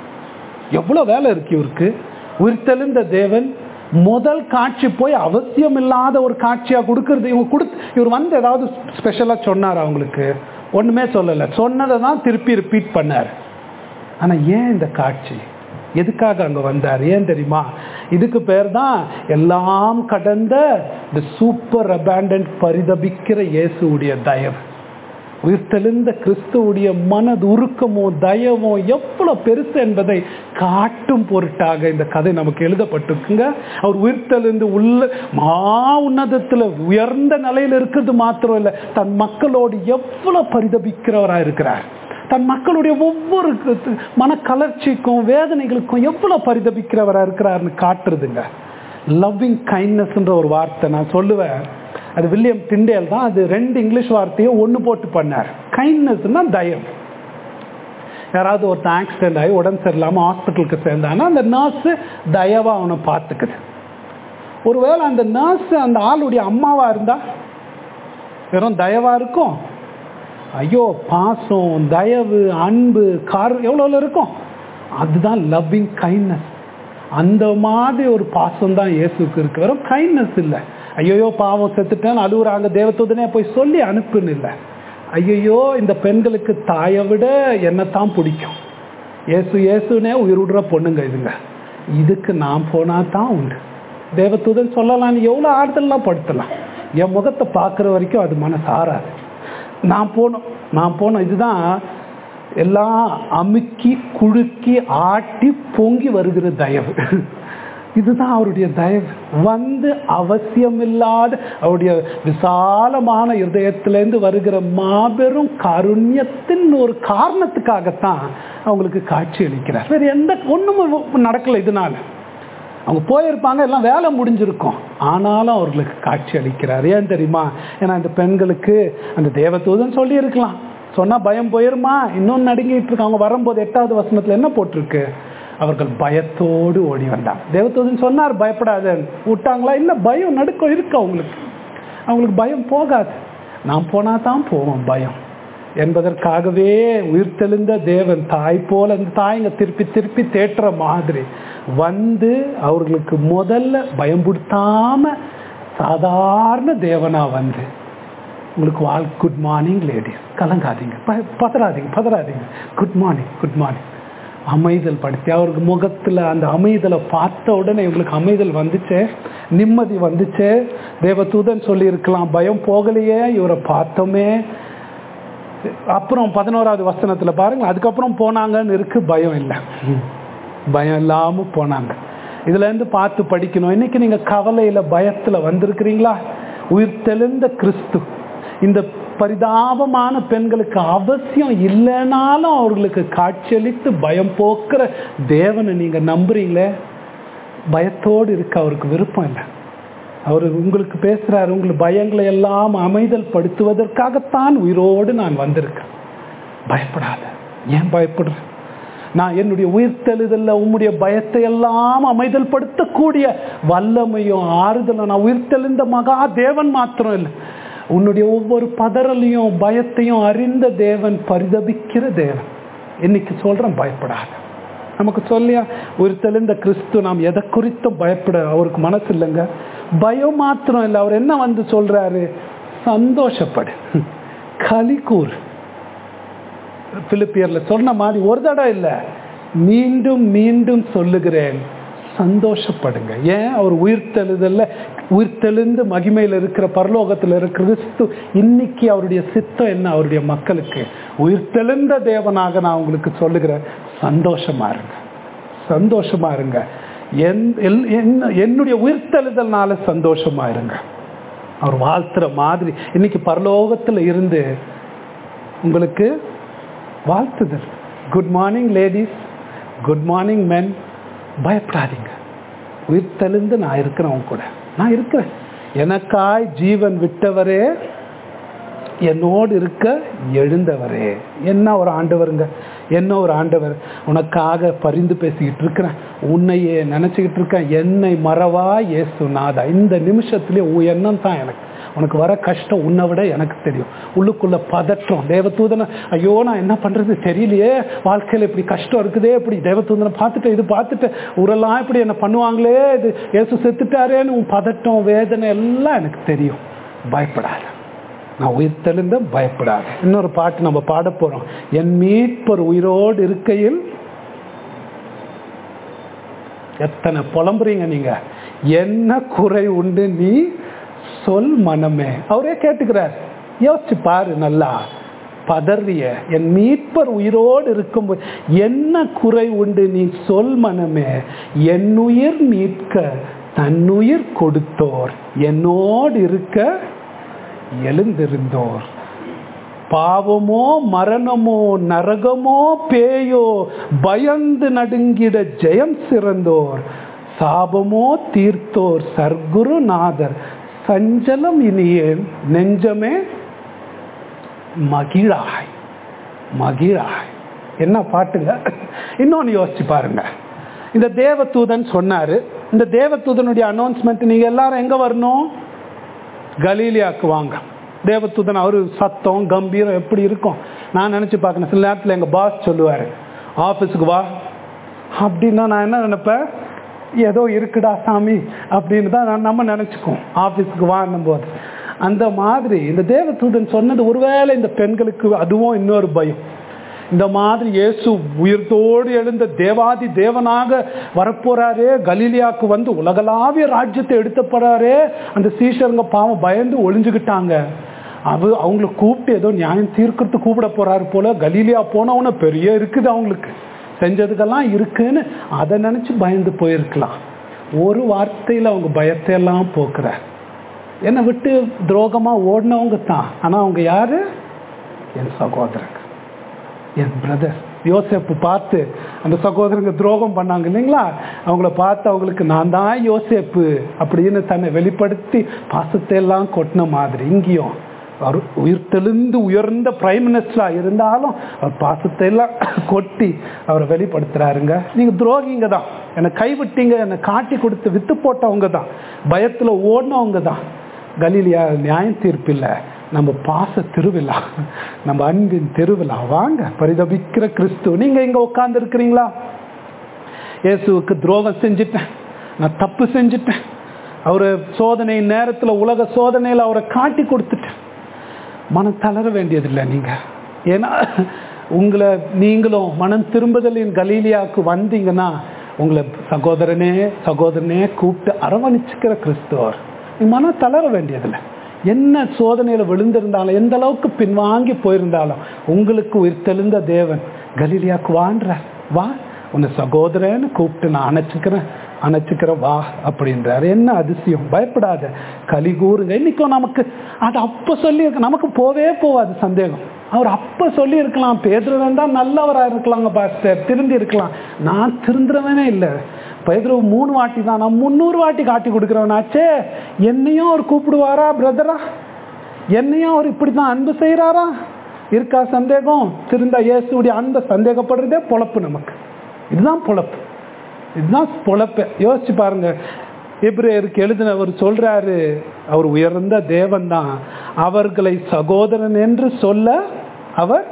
[SPEAKER 1] எவ்வளவு வேலை இருக்கு இவருக்கு உயிர்த்தெழுந்த தேவன் முதல் காட்சி போய் அவசியம் இல்லாத ஒரு காட்சியா கொடுக்கறது இவங்க கொடுத்து இவர் வந்து ஏதாவது ஸ்பெஷலா சொன்னார் அவங்களுக்கு ஒண்ணுமே சொல்லல சொன்னதை தான் திருப்பி ரிப்பீட் பண்ணார் ஆனா ஏன் இந்த காட்சி எதுக்காக அங்க வந்தார் ஏன் தெரியுமா இதுக்கு பேர் தான் எல்லாம் கடந்த இந்த சூப்பர் அபேண்டன் பரிதபிக்கிற இயேசுடைய தயவு உயிர்த்தெழுந்த கிறிஸ்துவுடைய மனது உருக்கமோ தயவோ எவ்வளவு பெருசு என்பதை காட்டும் பொருட்டாக இந்த கதை நமக்கு எழுதப்பட்டிருக்குங்க அவர் உயிர்த்தெழுந்து உள்ள மா உன்னதத்துல உயர்ந்த நிலையில் இருக்கிறது மாத்திரம் இல்லை தன் மக்களோடு எவ்வளவு பரிதபிக்கிறவராக இருக்கிறார் தன் மக்களுடைய ஒவ்வொரு மனக்கலர்ச்சிக்கும் வேதனைகளுக்கும் எவ்வளவு பரிதபிக்கிறவராக இருக்கிறார்னு காட்டுறதுங்க லவ்விங் கைண்ட்னஸ்ன்ற ஒரு வார்த்தை நான் சொல்லுவேன் அது வில்லியம் டிண்டேல் தான் அது ரெண்டு இங்கிலீஷ் வார்த்தையை ஒன்று போட்டு பண்ணார் கைண்ட்னஸ்னா தயம் யாராவது ஒருத்தன் ஆக்சிடென்ட் ஆகி உடம்பு சரியில்லாமல் ஹாஸ்பிட்டலுக்கு சேர்ந்தானா அந்த நர்ஸு தயவா அவனை பார்த்துக்குது ஒருவேளை அந்த நர்ஸ் அந்த ஆளுடைய அம்மாவா இருந்தா வெறும் தயவா இருக்கும் ஐயோ பாசம் தயவு அன்பு கார் எவ்வளோ இருக்கும் அதுதான் லவ்விங் கைண்ட்னஸ் அந்த மாதிரி ஒரு பாசம் தான் இயேசுக்கு இருக்கு வெறும் கைண்ட்னஸ் இல்லை ஐயோ பாவம் செத்துட்டேன்னு அழுகுறாங்க தேவத்தூதனே போய் சொல்லி அனுப்புன்னு இல்லை ஐயோ இந்த பெண்களுக்கு தாயை விட என்னத்தான் பிடிக்கும் ஏசு ஏசுனே உயிர் விடுற பொண்ணுங்க இதுங்க இதுக்கு நான் போனா தான் உண்டு தேவதூதன் சொல்லலாம் எவ்வளோ ஆறுதல்லாம் படுத்தலாம் என் முகத்தை பார்க்குற வரைக்கும் அது மனசு ஆறாது நான் போனோம் நான் போனோம் இதுதான் எல்லாம் அமுக்கி குழுக்கி ஆட்டி பொங்கி வருகிற தயவு இதுதான் அவருடைய தயவு வந்து அவசியமில்லாத அவருடைய விசாலமான இருதயத்திலேருந்து வருகிற மாபெரும் காருண்யத்தின் ஒரு காரணத்துக்காகத்தான் அவங்களுக்கு காட்சி அளிக்கிறார் வேற எந்த ஒன்றும் நடக்கல இதனால அவங்க போயிருப்பாங்க எல்லாம் வேலை முடிஞ்சிருக்கும் ஆனாலும் அவர்களுக்கு காட்சி அளிக்கிறார் ஏன் தெரியுமா ஏன்னா இந்த பெண்களுக்கு அந்த தேவதூதன் சொல்லி இருக்கலாம் சொன்னா பயம் போயிருமா இன்னொன்று நடுங்கிட்டு இருக்கு அவங்க வரும்போது எட்டாவது வசனத்துல என்ன போட்டிருக்கு அவர்கள் பயத்தோடு ஓடி வந்தாங்க தேவதூதன் சொன்னார் பயப்படாத விட்டாங்களா இல்லை பயம் நடுக்கம் இருக்கு அவங்களுக்கு அவங்களுக்கு பயம் போகாது நான் போனா தான் போவோம் பயம் என்பதற்காகவே உயிர்த்தெழுந்த தேவன் தாய் போல அந்த தாய்ங்க திருப்பி திருப்பி தேட்டுற மாதிரி வந்து அவர்களுக்கு முதல்ல பயம்படுத்தாம சாதாரண தேவனா வந்து உங்களுக்கு வாழ் குட் மார்னிங் லேடிஸ் கலங்காதீங்க பதறாதீங்க பதறாதீங்க குட் மார்னிங் குட் மார்னிங் அமைதல் படுத்தி அவருக்கு முகத்தில் அந்த அமைதலை பார்த்த உடனே இவங்களுக்கு அமைதல் வந்துச்சே நிம்மதி வந்துச்சே தேவதூதன் சொல்லியிருக்கலாம் பயம் போகலையே இவரை பார்த்தோமே அப்புறம் பதினோராவது வசனத்தில் பாருங்க அதுக்கப்புறம் போனாங்கன்னு இருக்கு பயம் இல்லை பயம் இல்லாமல் போனாங்க இதுலேருந்து பார்த்து படிக்கணும் இன்னைக்கு நீங்கள் கவலையில் பயத்தில் வந்திருக்கிறீங்களா உயிர் தெளிந்த கிறிஸ்து இந்த பரிதாபமான பெண்களுக்கு அவசியம் இல்லைனாலும் அவர்களுக்கு காட்சியளித்து பயம் போக்குற தேவனை நீங்க நம்புறீங்களே பயத்தோடு இருக்க அவருக்கு விருப்பம் இல்லை அவர் உங்களுக்கு பேசுறாரு உங்களுக்கு பயங்களை எல்லாம் அமைதல் படுத்துவதற்காகத்தான் உயிரோடு நான் வந்திருக்கேன் பயப்படாத ஏன் பயப்படுற நான் என்னுடைய உயிர்த்தெழுதல்ல உம்முடைய பயத்தை எல்லாம் அமைதல் படுத்தக்கூடிய வல்லமையும் ஆறுதலும் நான் உயிர்த்தெழுந்த மகா தேவன் மாத்திரம் இல்லை உன்னுடைய ஒவ்வொரு பதறலையும் பயத்தையும் அறிந்த தேவன் பரிதபிக்கிற தேவன் இன்னைக்கு சொல்றேன் பயப்படாத நமக்கு சொல்லியா உயிர்த்தெழுந்த கிறிஸ்து நாம் எதை குறித்தும் பயப்பட அவருக்கு மனசு இல்லைங்க பயம் மாத்திரம் இல்லை அவர் என்ன வந்து சொல்றாரு சந்தோஷப்படு களி கூறு பிலிப்பியர்ல சொன்ன மாதிரி ஒரு தடவை இல்லை மீண்டும் மீண்டும் சொல்லுகிறேன் சந்தோஷப்படுங்க ஏன் அவர் உயிர்த்தெழுதல்ல உயிர்த்தெழுந்து மகிமையில் இருக்கிற பரலோகத்தில் இருக்கிற கிறிஸ்து இன்னைக்கு அவருடைய சித்தம் என்ன அவருடைய மக்களுக்கு உயிர்த்தெழுந்த தேவனாக நான் உங்களுக்கு சொல்லுகிறேன் சந்தோஷமா இருங்க சந்தோஷமா இருங்க என்- எல்- என்ன- என்னுடைய உயிர்த்தெழுதல்னால சந்தோஷமா இருங்க அவர் வாழ்த்துற மாதிரி இன்னைக்கு பரலோகத்தில் இருந்து உங்களுக்கு வாழ்த்துதல் good morning ladies good morning men பயப்படாதீங்க உயிர் தெளிந்து நான் இருக்கிறேன் உன் கூட நான் இருக்கிறேன் எனக்காய் ஜீவன் விட்டவரே என்னோடு இருக்க எழுந்தவரே என்ன ஒரு ஆண்டவருங்க என்ன ஒரு ஆண்டவர் உனக்காக பரிந்து பேசிக்கிட்டு இருக்கிறேன் உன்னையே நினச்சிக்கிட்டு இருக்கேன் என்னை மறவா இயேசு நாதா இந்த நிமிஷத்துலேயே உன் எண்ணம் தான் எனக்கு உனக்கு வர கஷ்டம் உன்னை விட எனக்கு தெரியும் உள்ளுக்குள்ள பதற்றம் தேவதூதனை ஐயோ நான் என்ன பண்றது தெரியலையே வாழ்க்கையில் இப்படி கஷ்டம் இருக்குதே இப்படி தேவதூதனை பார்த்துட்டு இது பார்த்துட்டு ஊரெல்லாம் இப்படி என்ன பண்ணுவாங்களே இது இயேசு செத்துட்டாரேன்னு உன் பதட்டம் வேதனை எல்லாம் எனக்கு தெரியும் பயப்படாத நான் உயிர் தெளிந்த பயப்படாத இன்னொரு பாட்டு நம்ம பாட போறோம் என் மீட்பர் உயிரோடு இருக்கையில் எத்தனை புலம்புறீங்க நீங்க என்ன குறை உண்டு நீ சொல் மனமே அவரே கேட்டுக்கிறார் யோசிச்சு பாரு நல்லா பதறிய என் மீட்பர் உயிரோடு இருக்கும்போது என்ன குறை உண்டு நீ சொல் மனமே என் உயிர் மீட்க தன்னுயிர் கொடுத்தோர் என்னோடு இருக்க எழுந்திருந்தோர் பாவமோ மரணமோ நரகமோ பேயோ பயந்து நடுங்கிட ஜெயம் சிறந்தோர் சாபமோ தீர்த்தோர் சர்க்குருநாதர் சஞ்சலம் இனியேன் நெஞ்சமே மகிழாய் மகிழாய் என்ன பாட்டுங்க இன்னொன்னு யோசிச்சு பாருங்க இந்த தேவதூதன் சொன்னாரு இந்த தேவதூதனுடைய அனௌன்ஸ்மெண்ட் நீங்க எல்லாரும் எங்க வரணும் கலீலியாக்கு வாங்க தேவதூதன் அவரு சத்தம் கம்பீரம் எப்படி இருக்கும் நான் நினைச்சு பார்க்கணும் சில நேரத்தில் எங்க பாஸ் சொல்லுவாரு ஆஃபீஸுக்கு வா அப்படின்னா நான் என்ன நினைப்பேன் ஏதோ இருக்குடா சாமி அப்படின்னு தான் நான் நம்ம நினைச்சுக்குவோம் ஆஃபீஸுக்கு வான்னும் போது அந்த மாதிரி இந்த தேவதூதன் சொன்னது ஒருவேளை இந்த பெண்களுக்கு அதுவும் இன்னொரு பயம் இந்த மாதிரி இயேசு உயிர்த்தோடு எழுந்த தேவாதி தேவனாக வரப்போறாரே கலீலியாக்கு வந்து உலகளாவிய ராஜ்யத்தை எடுத்த போறாரே அந்த சீஷருங்க பாவம் பயந்து ஒளிஞ்சுக்கிட்டாங்க அவ அவங்கள கூப்பிட்டு ஏதோ நியாயம் தீர்க்கறது கூப்பிட போறாரு போல கலீலியா போனவன பெரிய இருக்குது அவங்களுக்கு செஞ்சதுக்கெல்லாம் இருக்குன்னு அதை நினைச்சு பயந்து போயிருக்கலாம் ஒரு வார்த்தையில அவங்க பயத்தை எல்லாம் போக்குறார் என்னை விட்டு துரோகமா ஓடினவங்க தான் ஆனா அவங்க யாரு என் சகோதரங்க என் பிரதர் யோசேப்பு பார்த்து அந்த சகோதரங்க துரோகம் பண்ணாங்க இல்லைங்களா அவங்கள பார்த்து அவங்களுக்கு நான் தான் யோசேப்பு அப்படின்னு தன்னை வெளிப்படுத்தி பாசத்தை எல்லாம் கொட்டின மாதிரி இங்கேயும் அவர் உயிர்த்தெழுந்து உயர்ந்த பிரைம் மினிஸ்டரா இருந்தாலும் அவர் பாசத்தை எல்லாம் கொட்டி அவரை வெளிப்படுத்துறாருங்க நீங்க துரோகிங்க தான் என்னை கைவிட்டீங்க என்னை காட்டி கொடுத்து வித்து போட்டவங்க தான் பயத்துல ஓடினவங்க தான் கலீலியா நியாயம் தீர்ப்பு இல்லை நம்ம பாச திருவிழா நம்ம அன்பின் திருவிழா வாங்க பரிதபிக்கிற கிறிஸ்து நீங்க இங்க உட்கார்ந்து இருக்கிறீங்களா இயேசுவுக்கு துரோகம் செஞ்சிட்டேன் நான் தப்பு செஞ்சிட்டேன் அவரு சோதனை நேரத்துல உலக சோதனையில அவரை காட்டி கொடுத்துட்டேன் மனம் தளர வேண்டியதில்லை நீங்க ஏன்னா உங்களை நீங்களும் மனம் திரும்புதலின் கலீலியாவுக்கு வந்தீங்கன்னா உங்களை சகோதரனே சகோதரனே கூப்பிட்டு அரவணைச்சுக்கிற கிறிஸ்துவர் நீ மனம் தளர வேண்டியதில்லை என்ன சோதனையில விழுந்திருந்தாலும் எந்த அளவுக்கு பின்வாங்கி போயிருந்தாலும் உங்களுக்கு உயிர்த்தெழுந்த தேவன் கலீலியாவுக்கு வான்ற வா உன்னை சகோதரன்னு கூப்பிட்டு நான் அணைச்சிக்கிறேன் அணைச்சிக்கிற வா அப்படின்றாரு என்ன அதிசயம் பயப்படாத கலி கூறுங்க இன்னைக்கும் நமக்கு அது அப்ப சொல்லி நமக்கு போவே போவாது சந்தேகம் அவர் அப்ப சொல்லி இருக்கலாம் பேதுருவன் தான் நல்லவரா இருக்கலாங்க பாஸ்டர் திருந்தி இருக்கலாம் நான் திருந்துறவனே இல்லை பேதுருவ மூணு வாட்டி தான் நான் முந்நூறு வாட்டி காட்டி கொடுக்குறவனாச்சே என்னையும் அவர் கூப்பிடுவாரா பிரதரா என்னையும் அவர் இப்படி தான் அன்பு செய்கிறாரா இருக்கா சந்தேகம் திருந்த இயேசுடைய அன்பை சந்தேகப்படுறதே பொழப்பு நமக்கு இதுதான் பொழப்பு இதுதான் பொழப்பு யோசிச்சு பாருங்க எப்ரேயருக்கு எழுதினவர் சொல்றாரு அவர் உயர்ந்த தேவன் தான் அவர்களை சகோதரன் என்று சொல்ல அவர்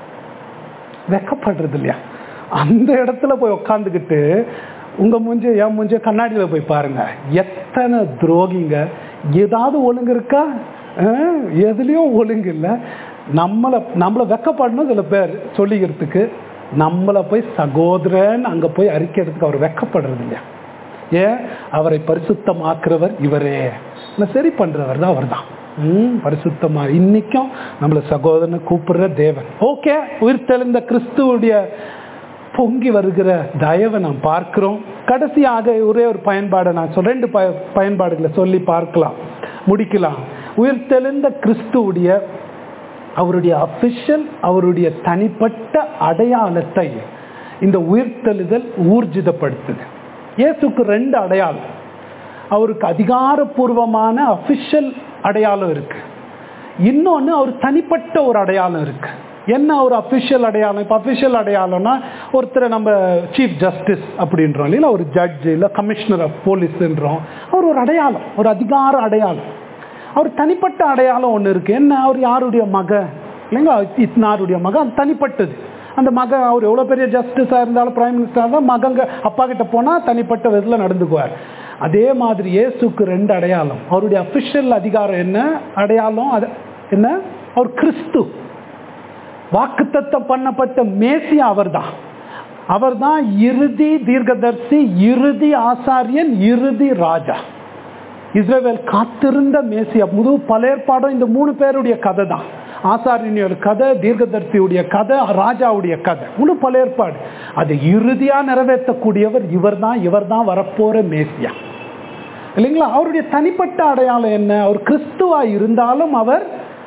[SPEAKER 1] வெக்கப்படுறது இல்லையா அந்த இடத்துல போய் உக்காந்துக்கிட்டு உங்க மூஞ்ச என் மூஞ்ச கண்ணாடியில போய் பாருங்க எத்தனை துரோகிங்க ஏதாவது ஒழுங்கு இருக்கா அஹ், எதுலயும் ஒழுங்கு இல்லை நம்மளை நம்மளை வெக்கப்படணும் சில பேர் சொல்லிக்கிறதுக்கு நம்மளை போய் சகோதரன் அங்க போய் அறிக்கிறதுக்கு அவர் வெக்கப்படுறது இல்லையா ஏன் அவரை பரிசுத்தமாக்குறவர் இவரே நான் சரி பண்றவர் தான் அவர் தான் ம் பரிசுத்தமா இன்னைக்கும் நம்மள சகோதரனை கூப்பிடுற தேவன் ஓகே உயிர்த்தெழுந்த கிறிஸ்துவுடைய பொங்கி வருகிற தயவை நாம் பார்க்கிறோம் கடைசியாக ஒரே ஒரு பயன்பாடை நான் சொல்ல ரெண்டு பய பயன்பாடுகளை சொல்லி பார்க்கலாம் முடிக்கலாம் உயிர்த்தெழுந்த கிறிஸ்துவுடைய அவருடைய அபிஷியல் அவருடைய தனிப்பட்ட அடையாளத்தை இந்த உயிர்த்தெழுதல் ஊர்ஜிதப்படுத்துது இயேசுக்கு ரெண்டு அடையாளம் அவருக்கு அதிகாரப்பூர்வமான அபிஷியல் அடையாளம் இருக்கு இன்னொன்று அவர் தனிப்பட்ட ஒரு அடையாளம் இருக்கு என்ன ஒரு அபிஷியல் அடையாளம் இப்போ அபிஷியல் அடையாளம்னா ஒருத்தரை நம்ம சீஃப் ஜஸ்டிஸ் அப்படின்றோம் இல்லை ஒரு ஜட்ஜ் இல்லை கமிஷனர் ஆஃப் போலீஸ்ன்றோம் அவர் ஒரு அடையாளம் ஒரு அதிகார அடையாளம் அவர் தனிப்பட்ட அடையாளம் ஒன்று இருக்கு என்ன அவர் யாருடைய மக இல்லைங்களா இத்னாருடைய மக அது தனிப்பட்டது அந்த மக அவர் எவ்வளோ பெரிய ஜஸ்டிஸாக இருந்தாலும் பிரைம் மினிஸ்டராக இருந்தாலும் மகங்க அப்பா கிட்ட போனால் தனிப்பட்ட விதத்தில் நடந்துக்குவார் அதே மாதிரி இயேசுக்கு ரெண்டு அடையாளம் அவருடைய அஃபிஷியல் அதிகாரம் என்ன அடையாளம் அது என்ன அவர் கிறிஸ்து வாக்குத்தத்தம் பண்ணப்பட்ட மேசியா அவர்தான் அவர்தான் இறுதி தீர்க்கதர்சி இறுதி ஆசாரியன் இறுதி ராஜா இஸ்ரேவேல் காத்திருந்த மேசியா முழு பழையற்பாடும் இந்த மூணு பேருடைய கதை தான் ஆசாரியனுடைய கதை தீர்க்கதர்சியுடைய கதை ராஜாவுடைய கதை முழு பழையற்பாடு அதை இறுதியா நிறைவேற்றக்கூடியவர் இவர் தான் இவர் தான் வரப்போற மேசியா இல்லைங்களா அவருடைய தனிப்பட்ட அடையாளம் என்ன அவர் கிறிஸ்துவா இருந்தாலும் அவர்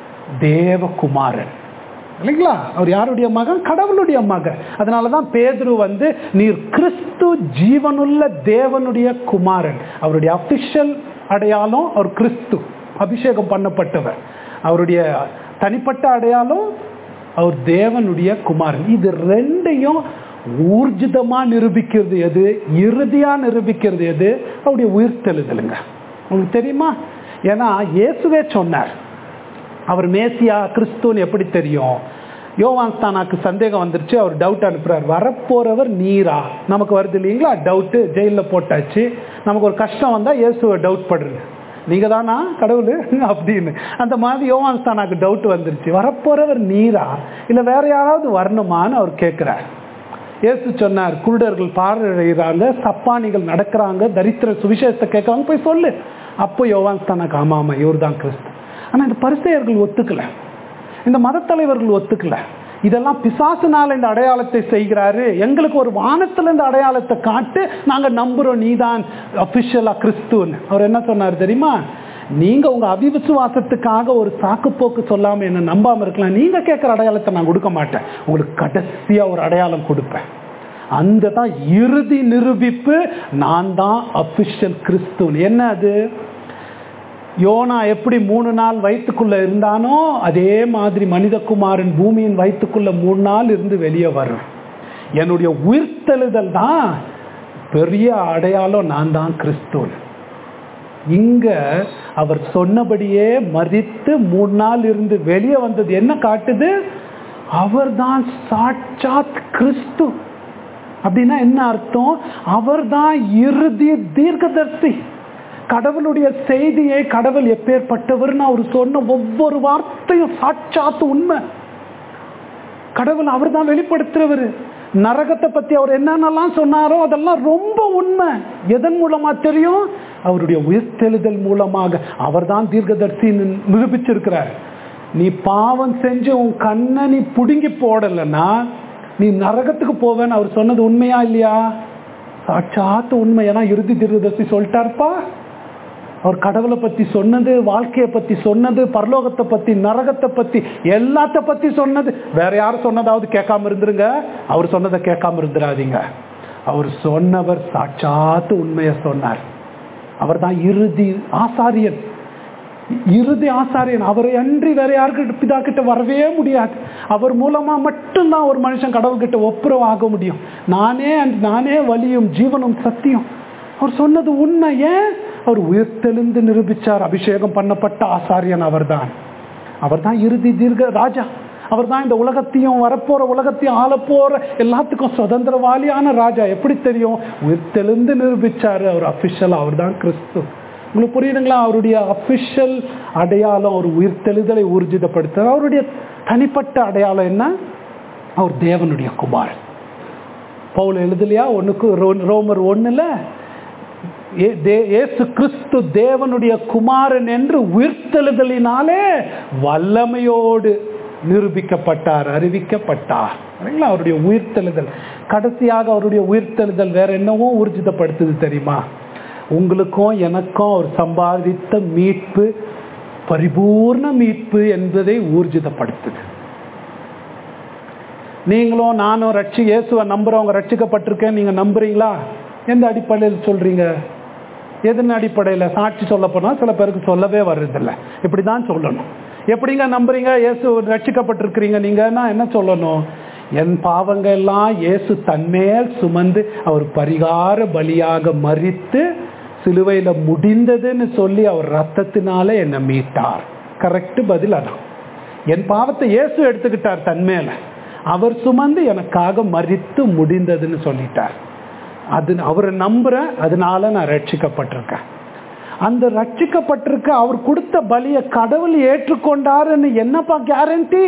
[SPEAKER 1] தேவகுமாரன் இல்லைங்களா அவர் யாருடைய மகன் கடவுளுடைய மகன் அதனால தான் பேதுரு வந்து நீர் கிறிஸ்து ஜீவனுள்ள தேவனுடைய குமாரன் அவருடைய அபிஷியல் அடையாளம் அவர் கிறிஸ்து அபிஷேகம் பண்ணப்பட்டவர் அவருடைய தனிப்பட்ட அடையாளம் அவர் தேவனுடைய குமாரன் இது ரெண்டையும் ஊர்ஜிதமா நிரூபிக்கிறது எது இறுதியா நிரூபிக்கிறது எது அவருடைய உயிர்த்தெழுதலுங்க உங்களுக்கு தெரியுமா ஏன்னா இயேசுவே சொன்னார் அவர் மேசியா கிறிஸ்துன்னு எப்படி தெரியும் யோவான் ஸ்தானாக்கு சந்தேகம் வந்துருச்சு அவர் டவுட் அனுப்புறார் வரப்போறவர் நீரா நமக்கு வருது இல்லைங்களா டவுட்டு ஜெயிலில் போட்டாச்சு நமக்கு ஒரு கஷ்டம் வந்தால் இயேசுவை டவுட் படுறது நீங்க தானா கடவுள் அப்படின்னு அந்த மாதிரி யோவான் ஸ்தானாக்கு டவுட் வந்துருச்சு வரப்போறவர் நீரா இல்லை வேற யாராவது வரணுமான்னு அவர் கேட்குறார் இயேசு சொன்னார் குருடர்கள் பார்வையிறாங்க சப்பானிகள் நடக்கிறாங்க தரித்திர சுவிசேஷத்தை கேட்கறாங்க போய் சொல்லு அப்போ யோவான் ஸ்தானாக்கு ஆமா ஆமா இவர் தான் கிறிஸ்து ஆனால் இந்த பரிசெயர்கள் ஒத்துக்கல இந்த மதத்தலைவர்கள் ஒத்துக்கல இதெல்லாம் பிசாசுனால இந்த அடையாளத்தை செய்கிறாரு எங்களுக்கு ஒரு வானத்துல இந்த அடையாளத்தை காட்டு நாங்க நம்புறோம் நீதான் அபிஷியலா கிறிஸ்துன்னு அவர் என்ன சொன்னார் தெரியுமா நீங்க உங்க அவிவிசுவாசத்துக்காக ஒரு சாக்குப்போக்கு சொல்லாம என்ன நம்பாம இருக்கலாம் நீங்க கேட்கிற அடையாளத்தை நான் கொடுக்க மாட்டேன் உங்களுக்கு கடைசியா ஒரு அடையாளம் கொடுப்பேன் அந்த தான் இறுதி நிரூபிப்பு நான் தான் அபிஷியல் கிறிஸ்துவன் என்ன அது யோனா எப்படி மூணு நாள் வயிற்றுக்குள்ள இருந்தானோ அதே மாதிரி மனிதகுமாரன் பூமியின் வயிற்றுக்குள்ள மூணு நாள் இருந்து வெளியே வரும் என்னுடைய உயிர்த்தெழுதல் தான் பெரிய அடையாளம் நான் தான் கிறிஸ்துவன் இங்க அவர் சொன்னபடியே மறித்து மூணு நாள் இருந்து வெளியே வந்தது என்ன காட்டுது அவர்தான் சாட்சாத் கிறிஸ்து அப்படின்னா என்ன அர்த்தம் அவர்தான் இறுதி தீர்க்கதர்சி கடவுளுடைய செய்தியை கடவுள் எப்பேற்பட்டவர்னு அவர் சொன்ன ஒவ்வொரு வார்த்தையும் சாட்சாத்து உண்மை கடவுள் அவர் தான் வெளிப்படுத்துறவர் நரகத்தை பத்தி அவர் என்னென்னலாம் சொன்னாரோ அதெல்லாம் ரொம்ப உண்மை எதன் மூலமா தெரியும் அவருடைய உயிர்த்தெழுதல் மூலமாக அவர் தான் தீர்க்கதர்சி நிரூபிச்சிருக்கிறார் நீ பாவம் செஞ்சு உன் கண்ணை நீ புடுங்கி போடலைன்னா நீ நரகத்துக்கு போவேன்னு அவர் சொன்னது உண்மையா இல்லையா சாட்சாத்து உண்மை ஏன்னா இறுதி திருதசி சொல்லிட்டாருப்பா அவர் கடவுளை பத்தி சொன்னது வாழ்க்கையை பத்தி சொன்னது பரலோகத்தை பத்தி நரகத்தை பத்தி எல்லாத்த பத்தி சொன்னது வேற யாரும் சொன்னதாவது கேட்காம இருந்துருங்க அவர் சொன்னதை கேட்காம இருந்துடாதீங்க அவர் சொன்னவர் சாட்சாத்து உண்மையை சொன்னார் அவர் தான் இறுதி ஆசாரியன் இறுதி ஆசாரியன் அவரை அன்றி வேற யாருக்கிட்ட பிதா கிட்ட வரவே முடியாது அவர் மூலமா மட்டும்தான் ஒரு மனுஷன் கடவுள்கிட்ட ஒப்புரவு ஆக முடியும் நானே நானே வலியும் ஜீவனும் சத்தியம் அவர் சொன்னது உண்மை ஏன் அவர் உயிர்த்தெழுந்து நிரூபிச்சார் அபிஷேகம் பண்ணப்பட்ட ஆசாரியன் அவர்தான் அவர்தான் இறுதி தீர்க்க ராஜா அவர் தான் இந்த உலகத்தையும் வரப்போற உலகத்தையும் ஆளப்போற எல்லாத்துக்கும் சுதந்திரவாளியான ராஜா எப்படி தெரியும் உயிர்த்தெழுந்து நிரூபிச்சாரு அவர் அபிஷியல் அவர் தான் கிறிஸ்து உங்களுக்கு புரியுதுங்களா அவருடைய அபிஷியல் அடையாளம் அவர் உயிர்த்தெழுதலை ஊர்ஜிதப்படுத்த அவருடைய தனிப்பட்ட அடையாளம் என்ன அவர் தேவனுடைய குமாரன் பவுல் எழுதலையா ஒன்றுக்கு ரோமர் ஒன்றுல ஏசு கிறிஸ்து தேவனுடைய குமாரன் என்று உயிர்த்தெழுதலினாலே வல்லமையோடு நிரூபிக்கப்பட்டார் அறிவிக்கப்பட்டார் அவருடைய உயிர்த்தெழுதல் கடைசியாக அவருடைய உயிர்த்தெழுதல் வேற என்னவோ ஊர்ஜிதப்படுத்துது தெரியுமா உங்களுக்கும் எனக்கும் அவர் சம்பாதித்த மீட்பு பரிபூர்ண மீட்பு என்பதை ஊர்ஜிதப்படுத்துது நீங்களும் நானும் ரட்சி இயேசுவை நம்புறவங்க ரட்சிக்கப்பட்டிருக்கேன் நீங்க நம்புறீங்களா எந்த அடிப்படையில் சொல்றீங்க எதன் அடிப்படையில் சாட்சி சொல்ல போனால் சில பேருக்கு சொல்லவே வர்றதில்லை இப்படி தான் சொல்லணும் எப்படிங்க நம்புறீங்க இயேசு ரட்சிக்கப்பட்டிருக்கிறீங்க நீங்கன்னா என்ன சொல்லணும் என் பாவங்கள் எல்லாம் இயேசு தன்மேல் சுமந்து அவர் பரிகார பலியாக மறித்து சிலுவையில் முடிந்ததுன்னு சொல்லி அவர் ரத்தத்தினால என்னை மீட்டார் கரெக்ட் பதில் அதான் என் பாவத்தை இயேசு எடுத்துக்கிட்டார் தன்மேல அவர் சுமந்து எனக்காக மறித்து முடிந்ததுன்னு சொல்லிட்டார் அது அவரை நம்புறேன் அதனால நான் ரட்சிக்கப்பட்டிருக்கேன் அந்த ரட்சிக்கப்பட்டிருக்க அவர் கொடுத்த பலியை கடவுள் ஏற்றுக்கொண்டாருன்னு என்னப்பா கேரண்டி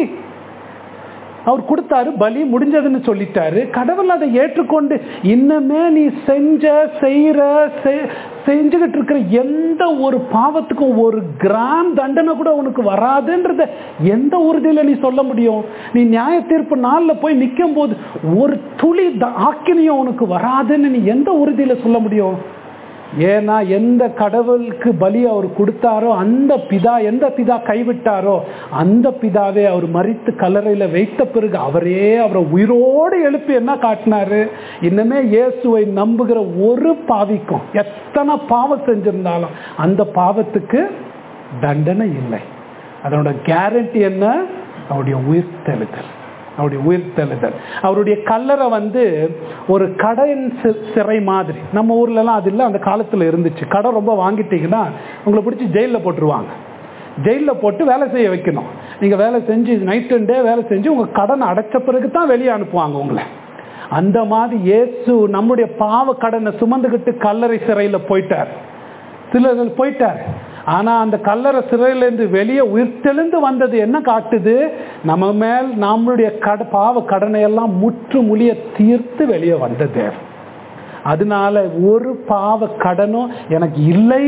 [SPEAKER 1] அவர் கொடுத்தாரு பலி முடிஞ்சதுன்னு சொல்லிட்டாரு கடவுள் அதை ஏற்றுக்கொண்டு இன்னமே நீ செஞ்ச செய்யற செஞ்சுக்கிட்டு இருக்கிற எந்த ஒரு பாவத்துக்கும் ஒரு கிராம் தண்டனை கூட உனக்கு வராதுன்றத எந்த உறுதியில நீ சொல்ல முடியும் நீ நியாய தீர்ப்பு நாளில் போய் நிற்கும் போது ஒரு துளி ஆக்கினியும் உனக்கு வராதுன்னு நீ எந்த உறுதியில சொல்ல முடியும் ஏன்னா எந்த கடவுளுக்கு பலி அவர் கொடுத்தாரோ அந்த பிதா எந்த பிதா கைவிட்டாரோ அந்த பிதாவே அவர் மறித்து கல்லறையில் வைத்த பிறகு அவரே அவரை உயிரோடு எழுப்பி என்ன காட்டினாரு இன்னமே இயேசுவை நம்புகிற ஒரு பாவிக்கும் எத்தனை பாவம் செஞ்சிருந்தாலும் அந்த பாவத்துக்கு தண்டனை இல்லை அதனோட கேரண்டி என்ன அவருடைய உயிர்த்தெழுதல் அவருடைய உயிர்த்தெழுதல் அவருடைய கல்லறை வந்து ஒரு கடையின் சிறை மாதிரி நம்ம ஊர்லலாம் அது இல்லை அந்த காலத்தில் இருந்துச்சு கடை ரொம்ப வாங்கிட்டீங்கன்னா உங்களை பிடிச்சி ஜெயிலில் போட்டுருவாங்க ஜெயிலில் போட்டு வேலை செய்ய வைக்கணும் நீங்கள் வேலை செஞ்சு நைட் அண்ட் டே வேலை செஞ்சு உங்கள் கடனை அடைச்ச பிறகு தான் வெளியே அனுப்புவாங்க உங்களை அந்த மாதிரி இயேசு நம்முடைய பாவ கடனை சுமந்துக்கிட்டு கல்லறை சிறையில் போயிட்டார் சிலர்கள் போயிட்டார் ஆனா அந்த கல்லறை சிறையிலேருந்து வெளியே உயிர்த்தெழுந்து வந்தது என்ன காட்டுது நம்ம மேல் நம்மளுடைய கட பாவ கடனை எல்லாம் முற்று முழிய தீர்த்து வெளியே வந்தது அதனால ஒரு பாவ கடனும் எனக்கு இல்லை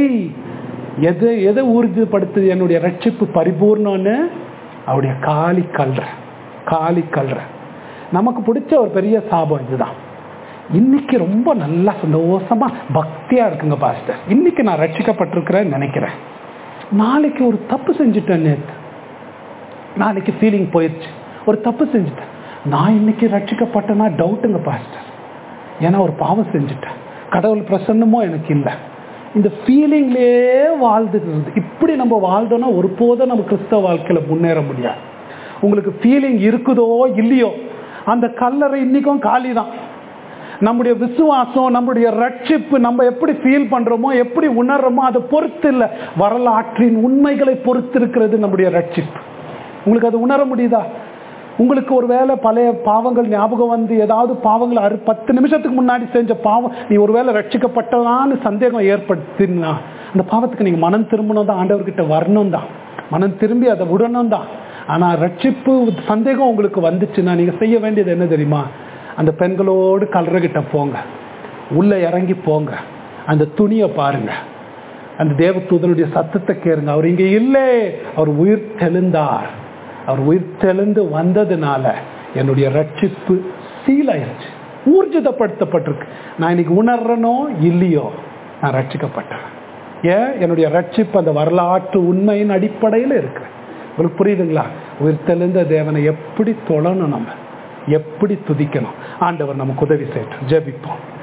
[SPEAKER 1] எது எதை உறுதிப்படுத்துது என்னுடைய ரட்சிப்பு பரிபூர்ணம்னு அவருடைய காலி கல்ற காலி கல்ற நமக்கு பிடிச்ச ஒரு பெரிய சாபம் இதுதான் இன்னைக்கு ரொம்ப நல்லா சந்தோஷமா பக்தியா இருக்குங்க பாஸ்டர் இன்னைக்கு நான் ரட்சிக்கப்பட்டிருக்கிறேன்னு நினைக்கிறேன் நாளைக்கு ஒரு தப்பு செஞ்சுட்டேன் நேற்று நாளைக்கு ஃபீலிங் போயிடுச்சு ஒரு தப்பு செஞ்சுட்டேன் நான் இன்னைக்கு ரட்சிக்கப்பட்டேன்னா டவுட்டுங்க பாஸ்டர் ஏன்னா ஒரு பாவம் செஞ்சுட்டேன் கடவுள் பிரசன்னமோ எனக்கு இல்லை இந்த ஃபீலிங்லேயே வாழ்ந்துக்கிறது இப்படி நம்ம வாழ்ந்தோன்னா ஒருபோதும் நம்ம கிறிஸ்தவ வாழ்க்கையில் முன்னேற முடியாது உங்களுக்கு ஃபீலிங் இருக்குதோ இல்லையோ அந்த கல்லறை இன்னைக்கும் காலி தான் நம்முடைய விசுவாசம் நம்முடைய ரட்சிப்பு நம்ம எப்படி ஃபீல் பண்றோமோ எப்படி உணர்றோமோ அதை பொறுத்து இல்லை வரலாற்றின் உண்மைகளை பொறுத்து இருக்கிறது நம்முடைய ரட்சிப்பு உங்களுக்கு அது உணர முடியுதா உங்களுக்கு ஒரு வேளை பழைய பாவங்கள் ஞாபகம் வந்து ஏதாவது பாவங்கள் அறு பத்து நிமிஷத்துக்கு முன்னாடி செஞ்ச பாவம் நீ ஒருவேளை ரட்சிக்கப்பட்டதான்னு சந்தேகம் ஏற்படுத்தினா அந்த பாவத்துக்கு நீங்கள் மனம் திரும்பணும் தான் ஆண்டவர்கிட்ட வரணும் தான் மனம் திரும்பி அதை விடணும் தான் ஆனால் ரட்சிப்பு சந்தேகம் உங்களுக்கு வந்துச்சுன்னா நீங்கள் செய்ய வேண்டியது என்ன தெரியுமா அந்த பெண்களோடு கல்றகிட்ட போங்க உள்ளே இறங்கி போங்க அந்த துணியை பாருங்க அந்த தேவதூதனுடைய சத்தத்தை கேளுங்க அவர் இங்கே இல்லை அவர் உயிர் தெளிந்தார் அவர் உயிர் தெளிந்து வந்ததுனால என்னுடைய ரட்சிப்பு சீலாயிருச்சு ஊர்ஜிதப்படுத்தப்பட்டிருக்கு நான் இன்னைக்கு உணர்றனோ இல்லையோ நான் ரட்சிக்கப்பட்டேன் ஏன் என்னுடைய ரட்சிப்பு அந்த வரலாற்று உண்மையின் அடிப்படையில் இருக்கிறேன் உங்களுக்கு புரியுதுங்களா உயிர்த்தெழுந்த தேவனை எப்படி தொழணும் நம்ம எப்படி துதிக்கணும் ஆண்டவர் நமக்கு உதவி செய்யட்டும் ஜெபிப்போம்